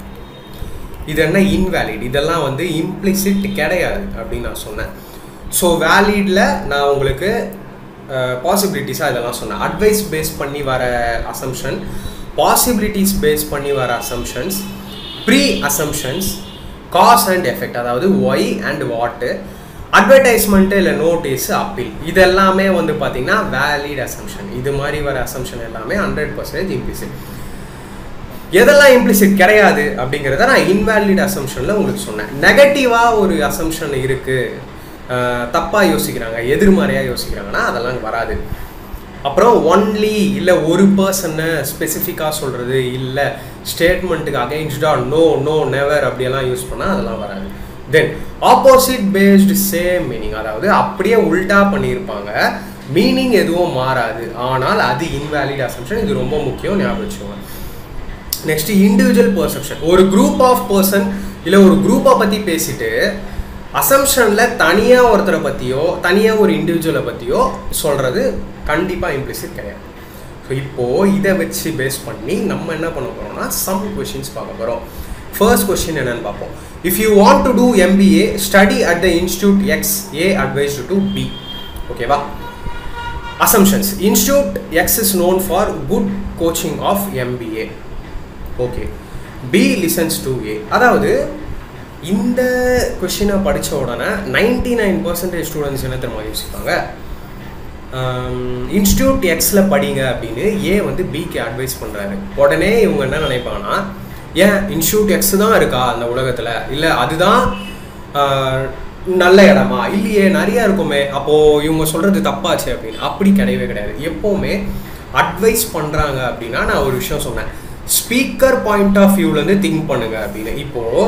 இது என்ன இன்வேலிட் இதெல்லாம் வந்து இம்ப்ளிசிட் கிடையாது அப்படின்னு நான் சொன்னேன் ஸோ வேலிடில் நான் உங்களுக்கு பாசிபிலிட்டிஸாக இதெல்லாம் சொன்னேன் அட்வைஸ் பேஸ் பண்ணி வர அசம்ஷன் பாசிபிலிட்டிஸ் பேஸ் பண்ணி வர assumptions pre assumptions cause and effect அதாவது ஒய் அண்ட் வாட்டு அட்வர்டைஸ்மெண்ட்டு இல்லை நோட்டீஸ் அப்பீல் இதெல்லாமே வந்து பார்த்தீங்கன்னா வேலிட் அசம்ஷன் இது மாதிரி வர அசம்ஷன் எல்லாமே ஹண்ட்ரட் பர்சன்டேஜ் இம்ப்ளிசிட் எதெல்லாம் இம்ப்ளிசிட் கிடையாது அப்படிங்கிறத நான் இன்வேலிட் அசம்ஷனில் உங்களுக்கு சொன்னேன் நெகட்டிவாக ஒரு அசம்ஷன் இருக்குது தப்பாக யோசிக்கிறாங்க எதிர்மறையாக யோசிக்கிறாங்கன்னா அதெல்லாம் வராது அப்புறம் ஒன்லி இல்லை ஒரு பர்சனை ஸ்பெசிஃபிக்காக சொல்கிறது இல்லை ஸ்டேட்மெண்ட்டுக்கு அகெயின்ஸ்டாக நோ நோ நெவர் அப்படியெல்லாம் யூஸ் பண்ணால் அதெல்லாம் வராது then opposite based same meaning அதாவது அப்படியே உல்டா பண்ணியிருப்பாங்க மீனிங் எதுவும் மாறாது ஆனால் அது இன்வேலிட் அசம்ஷன் இது ரொம்ப முக்கியம் ஞாபகம் வச்சுக்கோங்க நெக்ஸ்ட் இண்டிவிஜுவல் பர்செப்ஷன் ஒரு குரூப் ஆஃப் பர்சன் இல்லை ஒரு குரூப்பை பற்றி பேசிட்டு அசம்ஷனில் தனியாக ஒருத்தரை பற்றியோ தனியாக ஒரு இண்டிவிஜுவலை பற்றியோ சொல்கிறது கண்டிப்பாக இம்ப்ளிசிட் கிடையாது ஸோ இப்போது இதை வச்சு பேஸ் பண்ணி நம்ம என்ன பண்ண போகிறோம்னா சம் கொஷின்ஸ் பார்க்க போகிறோம் ஃபர்ஸ்ட் கொஸ்டின் என்னன்னு பார்ப்போம் if you want to do MBA study at the institute X A advised to B ஓகேவா assumptions institute X is known for good coaching of MBA okay B listens to A அதாவது இந்த கொஷினை படித்த உடனே ninety nine percentage students என்ன தெரியுமா யோசிப்பாங்க institute எக்ஸில் படிங்க அப்படின்னு ஏ வந்து பிக்கு அட்வைஸ் பண்ணுறாரு உடனே இவங்க என்ன நினைப்பாங்கன்னா ஏன் இன்ஸ்டியூட் எக்ஸ் தான் இருக்கா அந்த உலகத்தில் இல்லை அதுதான் நல்ல இடமா இல்லையே நிறையா இருக்குமே அப்போது இவங்க சொல்கிறது தப்பாச்சு அப்படின்னு அப்படி கிடையவே கிடையாது எப்போவுமே அட்வைஸ் பண்ணுறாங்க அப்படின்னா நான் ஒரு விஷயம் சொன்னேன் ஸ்பீக்கர் பாயிண்ட் ஆஃப் வியூலேருந்து திங்க் பண்ணுங்க அப்படின்னு இப்போது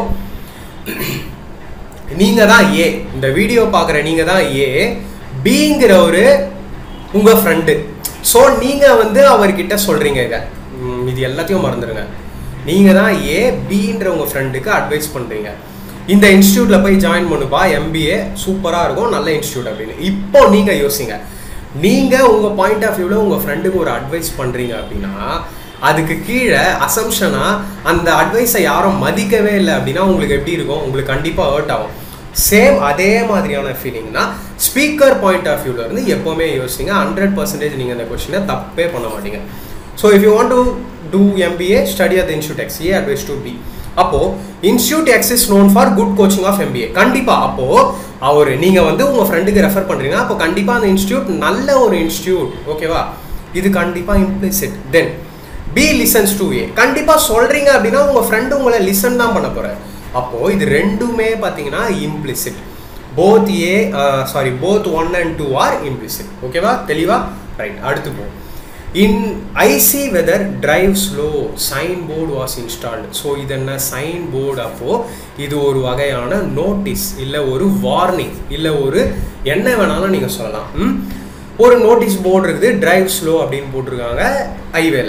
நீங்கள் தான் ஏ இந்த வீடியோ பார்க்குற நீங்கள் தான் ஏ பிங்கிற ஒரு உங்கள் ஃப்ரெண்டு ஸோ நீங்கள் வந்து அவர்கிட்ட சொல்கிறீங்க இதை இது எல்லாத்தையும் மறந்துடுங்க நீங்கள் தான் ஏ பின்ற உங்கள் ஃப்ரெண்டுக்கு அட்வைஸ் பண்ணுறீங்க இந்த இன்ஸ்டியூட்டில் போய் ஜாயின் பண்ணுப்பா எம்பிஏ சூப்பராக இருக்கும் நல்ல இன்ஸ்டியூட் அப்படின்னு இப்போ நீங்கள் யோசிங்க நீங்கள் உங்கள் பாயிண்ட் ஆஃப் வியூவில் உங்கள் ஃப்ரெண்டுக்கு ஒரு அட்வைஸ் பண்ணுறீங்க அப்படின்னா அதுக்கு கீழே அசம்ஷனாக அந்த அட்வைஸை யாரும் மதிக்கவே இல்லை அப்படின்னா உங்களுக்கு எப்படி இருக்கும் உங்களுக்கு கண்டிப்பாக ஹர்ட் ஆகும் சேம் அதே மாதிரியான ஃபீலிங்னா ஸ்பீக்கர் பாயிண்ட் ஆஃப் வியூவில் இருந்து எப்போவுமே யோசிங்க ஹண்ட்ரட் பர்சன்டேஜ் நீங்கள் அந்த கொஷினை தப்பே பண்ண மாட்டீங்க so if you want to do MBA study at institute X A advise to B அப்போது institute X is known for good coaching of MBA கண்டிப்பாக அப்போது அவர் நீங்கள் வந்து உங்கள் ஃப்ரெண்டுக்கு ரெஃபர் பண்ணுறீங்க அப்போ கண்டிப்பாக அந்த இன்ஸ்டியூட் நல்ல ஒரு இன்ஸ்டியூட் ஓகேவா இது கண்டிப்பாக implicit then B listens to A கண்டிப்பாக சொல்கிறீங்க அப்படின்னா உங்கள் ஃப்ரெண்டு உங்களை லிசன் தான் பண்ண போகிறார் அப்போது இது ரெண்டுமே பார்த்தீங்கன்னா implicit both A sorry both one and two are implicit ஓகேவா தெளிவா ரைட் அடுத்து போ in icy weather drive slow sign board was installed so இது என்ன சைன் போர்டு அப்போது இது ஒரு வகையான நோட்டீஸ் இல்லை ஒரு வார்னிங் இல்லை ஒரு என்ன வேணாலும் நீங்கள் சொல்லலாம் ம்? ஒரு நோட்டீஸ் போர்டு இருக்குது டிரைவ் ஸ்லோ அப்படின்னு போட்டிருக்காங்க ஹைவேல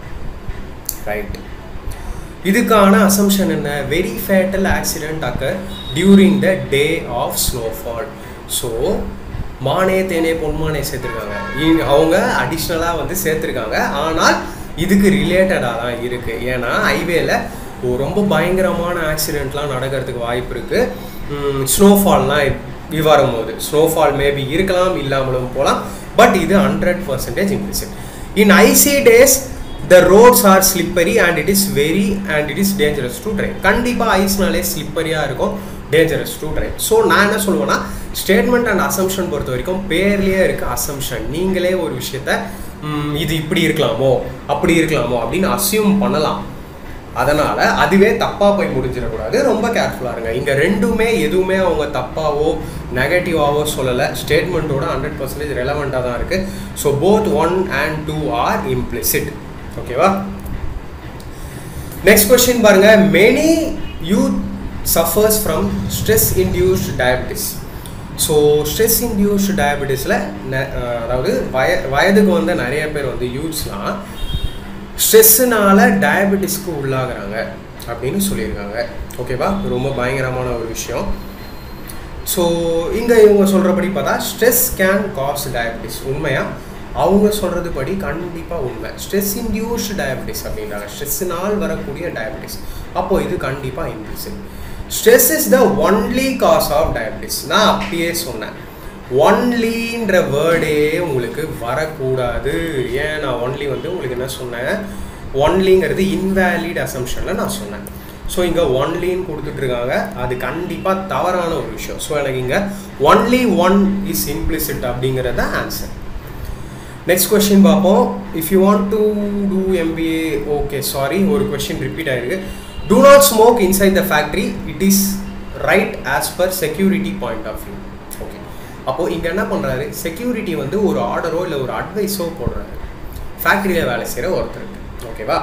ரைட் இதுக்கான அசம்ஷன் என்ன very fatal accident occur during the day of snowfall so மானே தேனே பொன்மானே சேர்த்துருக்காங்க இ- அவங்க அடிஷ்னலாக வந்து சேர்த்துருக்காங்க ஆனால் இதுக்கு ரிலேட்டடாக தான் இருக்குது ஏன்னா ஹைவேல ரொம்ப பயங்கரமான ஆக்சிடெண்ட்லாம் நடக்கிறதுக்கு வாய்ப்பு இருக்குது ஸ்னோஃபால்லாம் வரும்போது ஸ்னோஃபால் மேபி இருக்கலாம் இல்லாமலும் போகலாம் பட் இது hundred percentage implicit in icy days the roads are slippery and it is very and it is dangerous to drive கண்டிப்பாக ஐஸ்னாலே ஸ்லிப்பரியாக இருக்கும் டேஞ்சரஸ் டு ட்ரை ஸோ நான் என்ன சொல்லுவேன்னா ஸ்டேட்மெண்ட் அண்ட் அசம்ஷன் பொறுத்த வரைக்கும் பேர்லேயே இருக்க அசம்ஷன் நீங்களே ஒரு விஷயத்த ம், இது இப்படி இருக்கலாமோ அப்படி இருக்கலாமோ அப்படின்னு அசியூம் பண்ணலாம் அதனால் அதுவே தப்பாக போய் முடிஞ்சிடக்கூடாது ரொம்ப கேர்ஃபுல்லாக இருங்க இங்கே ரெண்டுமே எதுவுமே அவங்க தப்பாவோ நெகட்டிவாவோ சொல்லலை ஸ்டேட்மெண்ட்டோட ஹண்ட்ரட் பர்சன்டேஜ் ரெலவெண்ட்டாக தான் இருக்குது so both one and two are implicit ஓகேவா நெக்ஸ்ட் கொஸ்டின் பாருங்க many youth suffers from stress induced diabetes so stress induced டயபிட்டிஸில் அதாவது வய வயதுக்கு வந்த நிறைய பேர் வந்து யூத்ஸ்லாம் ஸ்ட்ரெஸ்ஸுனால டயபெட்டிஸ்க்கு உள்ளாகிறாங்க அப்படின்னு சொல்லியிருக்காங்க ஓகேவா ரொம்ப பயங்கரமான ஒரு விஷயம் ஸோ இங்கே இவங்க சொல்கிறபடி பார்த்தா ஸ்ட்ரெஸ் கேன் காஸ் டயபெட்டிஸ் உண்மையா அவங்க சொல்கிறது படி கண்டிப்பாக உண்மை ஸ்ட்ரெஸ் இன்டியூஸ்டு டயபெட்டிஸ் அப்படின்றாங்க ஸ்ட்ரெஸ்ஸினால் வரக்கூடிய டயபெட்டிஸ் அப்போ இது கண்டிப்பாக increase stress is the only cause of diabetes நான் அப்பயே சொன்னேன் ஒன்லின்ற வேர்டே உங்களுக்கு வரக்கூடாது ஏன் நான் ஒன்லி வந்து உங்களுக்கு என்ன சொன்னேன் ஒன்லிங்கிறது இன்வேலிட் அசம்ஷனில் நான் சொன்னேன் ஸோ இங்கே ஒன்லின்னு கொடுத்துட்ருக்காங்க அது கண்டிப்பாக தவறான ஒரு விஷயம் ஸோ எனக்கு இங்கே ஒன்லி ஒன் இஸ் இம்ப்ளிசிட் அப்படிங்கிறத ஆன்சர் நெக்ஸ்ட் கொஸ்டின் பார்ப்போம் if you want to do MBA okay sorry ஒரு கொஸ்டின் ரிப்பீட் ஆயிருக்கு do not smoke inside the factory it is right as per security point of view okay அப்போது இங்கே என்ன பண்ணுறாரு security வந்து ஒரு ஆர்டரோ இல்லை ஒரு அட்வைஸோ போடுறாரு ஃபேக்ட்ரியில் வேலை செய்கிற ஒருத்தருக்கு ஓகேவா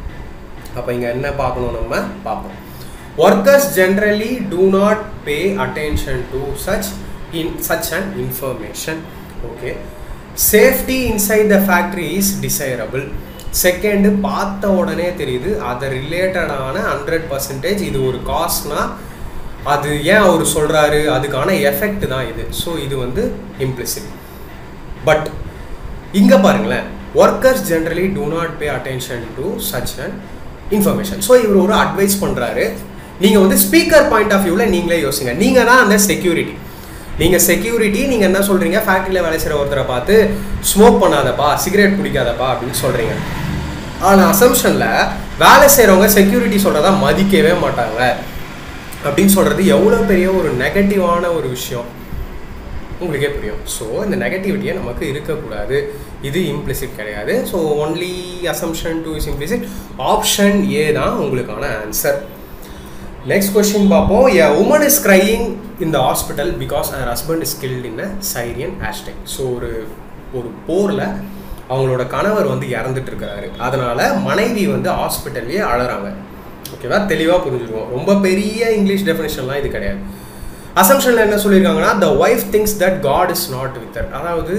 அப்போ இங்கே என்ன பார்க்கணும் நம்ம பார்ப்போம் workers generally do not pay attention to such in such and information okay safety inside the factory is desirable second பார்த்த உடனே தெரியுது அது ரிலேட்டடான ஹண்ட்ரட் பர்சன்டேஜ் இது ஒரு காஸ்ட்னா அது ஏன் அவர் சொல்கிறாரு அதுக்கான எஃபெக்ட் தான் இது ஸோ இது வந்து இம்ப்ளிசிட் பட் இங்கே பாருங்களேன் workers generally do not pay attention to such and information so இவர் ஒரு அட்வைஸ் பண்ணுறாரு நீங்கள் வந்து ஸ்பீக்கர் பாயிண்ட் ஆஃப் வியூவில் நீங்களே யோசிங்க நீங்கள் தான் அந்த செக்யூரிட்டி நீங்கள் செக்யூரிட்டி நீங்கள் என்ன சொல்கிறீங்க ஃபேக்ட்ரியில் வேலை செய்கிற ஒருத்தரை பார்த்து ஸ்மோக் பண்ணாதப்பா சிகரெட் பிடிக்காதப்பா அப்படின்னு சொல்கிறீங்க ஆனால் அசம்ஷனில் வேலை செய்கிறவங்க செக்யூரிட்டி சொல்கிறதா மதிக்கவே மாட்டாங்க அப்படின்னு சொல்கிறது எவ்வளோ பெரிய ஒரு நெகட்டிவான ஒரு விஷயம் உங்களுக்கே புரியும் ஸோ இந்த நெகட்டிவிட்டியை நமக்கு இருக்கக்கூடாது இது இம்ப்ளிசிட் கிடையாது so only assumption two is implicit option A தான் உங்களுக்கான ஆன்சர் நெக்ஸ்ட் கொஸ்டின் பார்ப்போம் a woman is crying in the hospital because her husband is killed in a Syrian hashtag so ஒரு ஒரு போரில் அவங்களோட கணவர் வந்து இறந்துட்டு இருக்கிறாரு அதனால மனைவி வந்து ஹாஸ்பிட்டல்லையே அழறாங்க ஓகேவா தெளிவாக புரிஞ்சுருவோம் ரொம்ப பெரிய இங்கிலீஷ் டெஃபினேஷன்லாம் இது கிடையாது அசம்ஷனில் என்ன சொல்லியிருக்காங்கன்னா the wife thinks that God is not with அதாவது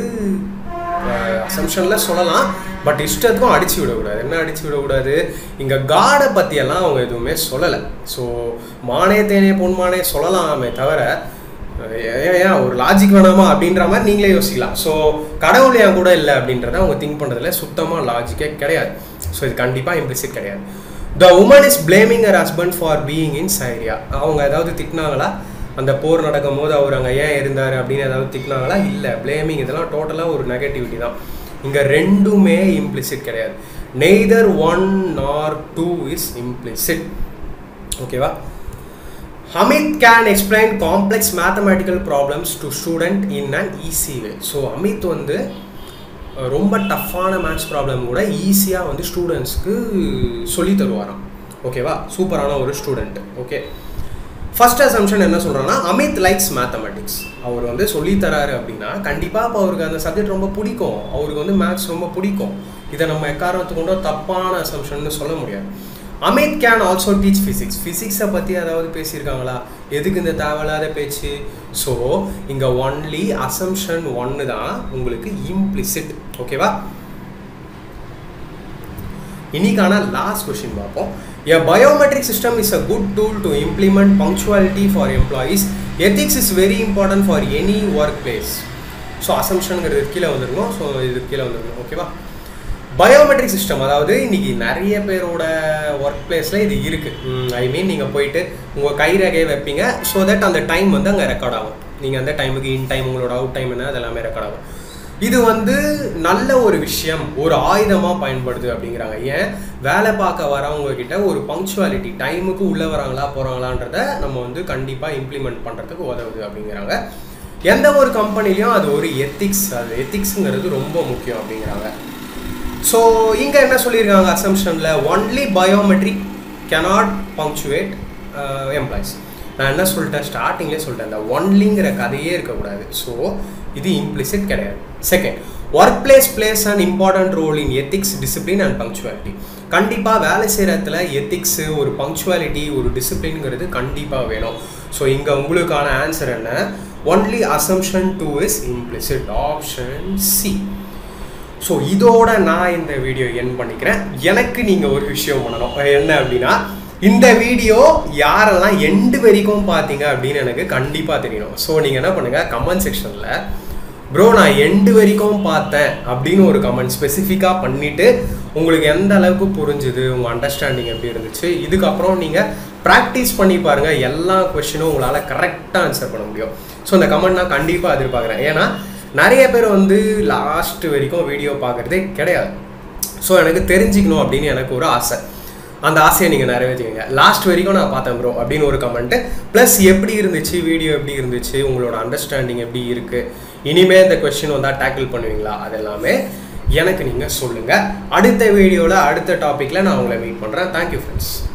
அசம்ஷனில் சொல்லலாம் பட் இஷ்டத்துக்கும் அடிச்சு விடக்கூடாது என்ன அடிச்சு விடக்கூடாது இங்கே காடை பற்றியெல்லாம் அவங்க எதுவுமே சொல்லலை ஸோ மானே தேனே பொன்மானே சொல்லலாமே தவிர ஏன் ஏன் ஒரு லாஜிக் வேணாமா அப்படின்ற மாதிரி நீங்களே யோசிக்கலாம் ஸோ கடவுள் ஏன் கூட இல்லை அப்படின்றத அவங்க திங்க் பண்ணுறதுல சுத்தமாக லாஜிக்கே கிடையாது ஸோ இது கண்டிப்பாக இம்ப்ளிசிட் கிடையாது the woman is blaming her husband for being in Syria அவங்க ஏதாவது திட்டினாங்களா அந்த போர் நடக்கும் போது அவர் அங்கே ஏன் இருந்தார் அப்படின்னு ஏதாவது திட்டினாங்களா இல்லை பிளேமிங் இதெல்லாம் டோட்டலாக ஒரு நெகட்டிவிட்டி தான் இங்கே ரெண்டுமே இம்ப்ளிசிட் கிடையாது neither one nor two is implicit ஓகேவா Amit can explain complex mathematical problems to student in an easy way so Amit வந்து ரொம்ப டஃப்பான மேத்ஸ் ப்ராப்ளம் கூட ஈஸியாக வந்து ஸ்டூடெண்ட்ஸ்க்கு சொல்லி தருவாராம் ஓகேவா சூப்பரான ஒரு ஸ்டூடெண்ட் ஓகே ஃபர்ஸ்ட் அசம்ஷன் என்ன சொல்கிறேன்னா அமித் லைக்ஸ் மேத்தமெட்டிக்ஸ் அவர் வந்து சொல்லி தராரு அப்படின்னா கண்டிப்பாக இப்போ அவருக்கு அந்த சப்ஜெக்ட் ரொம்ப பிடிக்கும் அவருக்கு வந்து மேத்ஸ் ரொம்ப பிடிக்கும் இதை நம்ம எக்காரணத்து கொண்டோ தப்பான அசம்ஷன் சொல்ல முடியாது Amit can also teach physics ஃபிசிக்ஸை பற்றி ஏதாவது பேசியிருக்காங்களா எதுக்கு இந்த தேவையில்லாத பேச்சு ஸோ இங்கே ஒன்லி அசம்ஷன் ஒன்று தான் உங்களுக்கு இம்ப்ளிசிட் ஓகேவா இன்னைக்கான லாஸ்ட் கொஸ்டின் பார்ப்போம் a biometric system is a good tool to implement punctuality for employees ethics is very important for any work place so அசம்ஷனுங்கிறது கீழே வந்துருக்கணும் ஸோ இது கீழே வந்துருக்கணும் ஓகேவா பயோமெட்ரிக் சிஸ்டம் அதாவது இன்னைக்கு நிறைய பேரோட ஒர்க் பிளேஸில் இது இருக்குது ஐ மீன் நீங்கள் போயிட்டு உங்கள் கைரகையை வைப்பீங்க ஸோ தட் அந்த டைம் வந்து அங்கே ரெக்கார்ட் ஆகும் நீங்கள் அந்த டைமுக்கு இன் டைம் உங்களோட அவுட் டைம் என்ன அது எல்லாமே ரெக்கார்ட் ஆகும் இது வந்து நல்ல ஒரு விஷயம் ஒரு ஆயுதமாக பயன்படுது அப்படிங்கிறாங்க ஏன் வேலை பார்க்க வரவங்க கிட்ட ஒரு பங்க்சுவாலிட்டி டைமுக்கு உள்ளே வராங்களா போகிறாங்களான்றத நம்ம வந்து கண்டிப்பாக இம்ப்ளிமெண்ட் பண்ணுறதுக்கு உதவுது அப்படிங்கிறாங்க எந்த ஒரு கம்பெனிலையும் அது ஒரு எத்திக்ஸ் அது எத்திக்ஸுங்கிறது ரொம்ப முக்கியம் அப்படிங்கிறாங்க ஸோ இங்கே என்ன சொல்லியிருக்காங்க அசம்ஷனில் only biometric cannot punctuate employees நான் என்ன சொல்லிட்டேன் ஸ்டார்டிங்லேயே சொல்லிட்டேன் இந்த ஒன்லிங்கிற கதையே இருக்கக்கூடாது ஸோ இது இம்ப்ளிசிட் கிடையாது second work place plays an important role in ethics discipline and punctuality கண்டிப்பாக வேலை செய்கிற இடத்துல எத்திக்ஸு ஒரு பங்க்சுவாலிட்டி ஒரு டிசிப்ளின்ங்கிறது கண்டிப்பாக வேணும் ஸோ இங்கே உங்களுக்கான ஆன்சர் என்ன only assumption two is implicit option C so இதோட நான் இந்த வீடியோ என் பண்ணிக்கிறேன் எனக்கு நீங்கள் ஒரு விஷயம் பண்ணணும் என்ன அப்படின்னா இந்த வீடியோ யாரெல்லாம் எண்டு வரைக்கும் பார்த்தீங்க அப்படின்னு எனக்கு கண்டிப்பாக தெரியணும் ஸோ நீங்கள் என்ன பண்ணுங்கள் கமெண்ட் செக்ஷனில் ப்ரோ நான் எண்டு வரைக்கும் பார்த்தேன் அப்படின்னு ஒரு கமெண்ட் ஸ்பெசிஃபிக்காக பண்ணிவிட்டு உங்களுக்கு எந்த அளவுக்கு புரிஞ்சுது உங்கள் அண்டர்ஸ்டாண்டிங் எப்படி இருந்துச்சு இதுக்கப்புறம் நீங்கள் ப்ராக்டிஸ் பண்ணி பாருங்கள் எல்லா கொஷினும் உங்களால் கரெக்டாக ஆன்சர் பண்ண முடியும் ஸோ இந்த கமெண்ட் நான் கண்டிப்பாக எதிர்பார்க்குறேன் ஏன்னா நிறைய பேர் வந்து லாஸ்ட் வரைக்கும் வீடியோ பார்க்குறதே கிடையாது ஸோ எனக்கு தெரிஞ்சுக்கணும் அப்படின்னு எனக்கு ஒரு ஆசை அந்த ஆசையை நீங்கள் நிறைவேற்றிக்கங்க லாஸ்ட் வரைக்கும் நான் பார்த்தேன் ப்ரோ அப்படின்னு ஒரு கமெண்ட்டு ப்ளஸ் எப்படி இருந்துச்சு வீடியோ எப்படி இருந்துச்சு உங்களோட அண்டர்ஸ்டாண்டிங் எப்படி இருக்குது இனிமேல் இந்த கொஸ்டின் வந்தால் டேக்கிள் பண்ணுவீங்களா அது எல்லாமே எனக்கு நீங்கள் சொல்லுங்கள் அடுத்த வீடியோவில் அடுத்த டாப்பிக்கில் நான் உங்களை மீட் பண்ணுறேன் தேங்க்யூ ஃப்ரெண்ட்ஸ்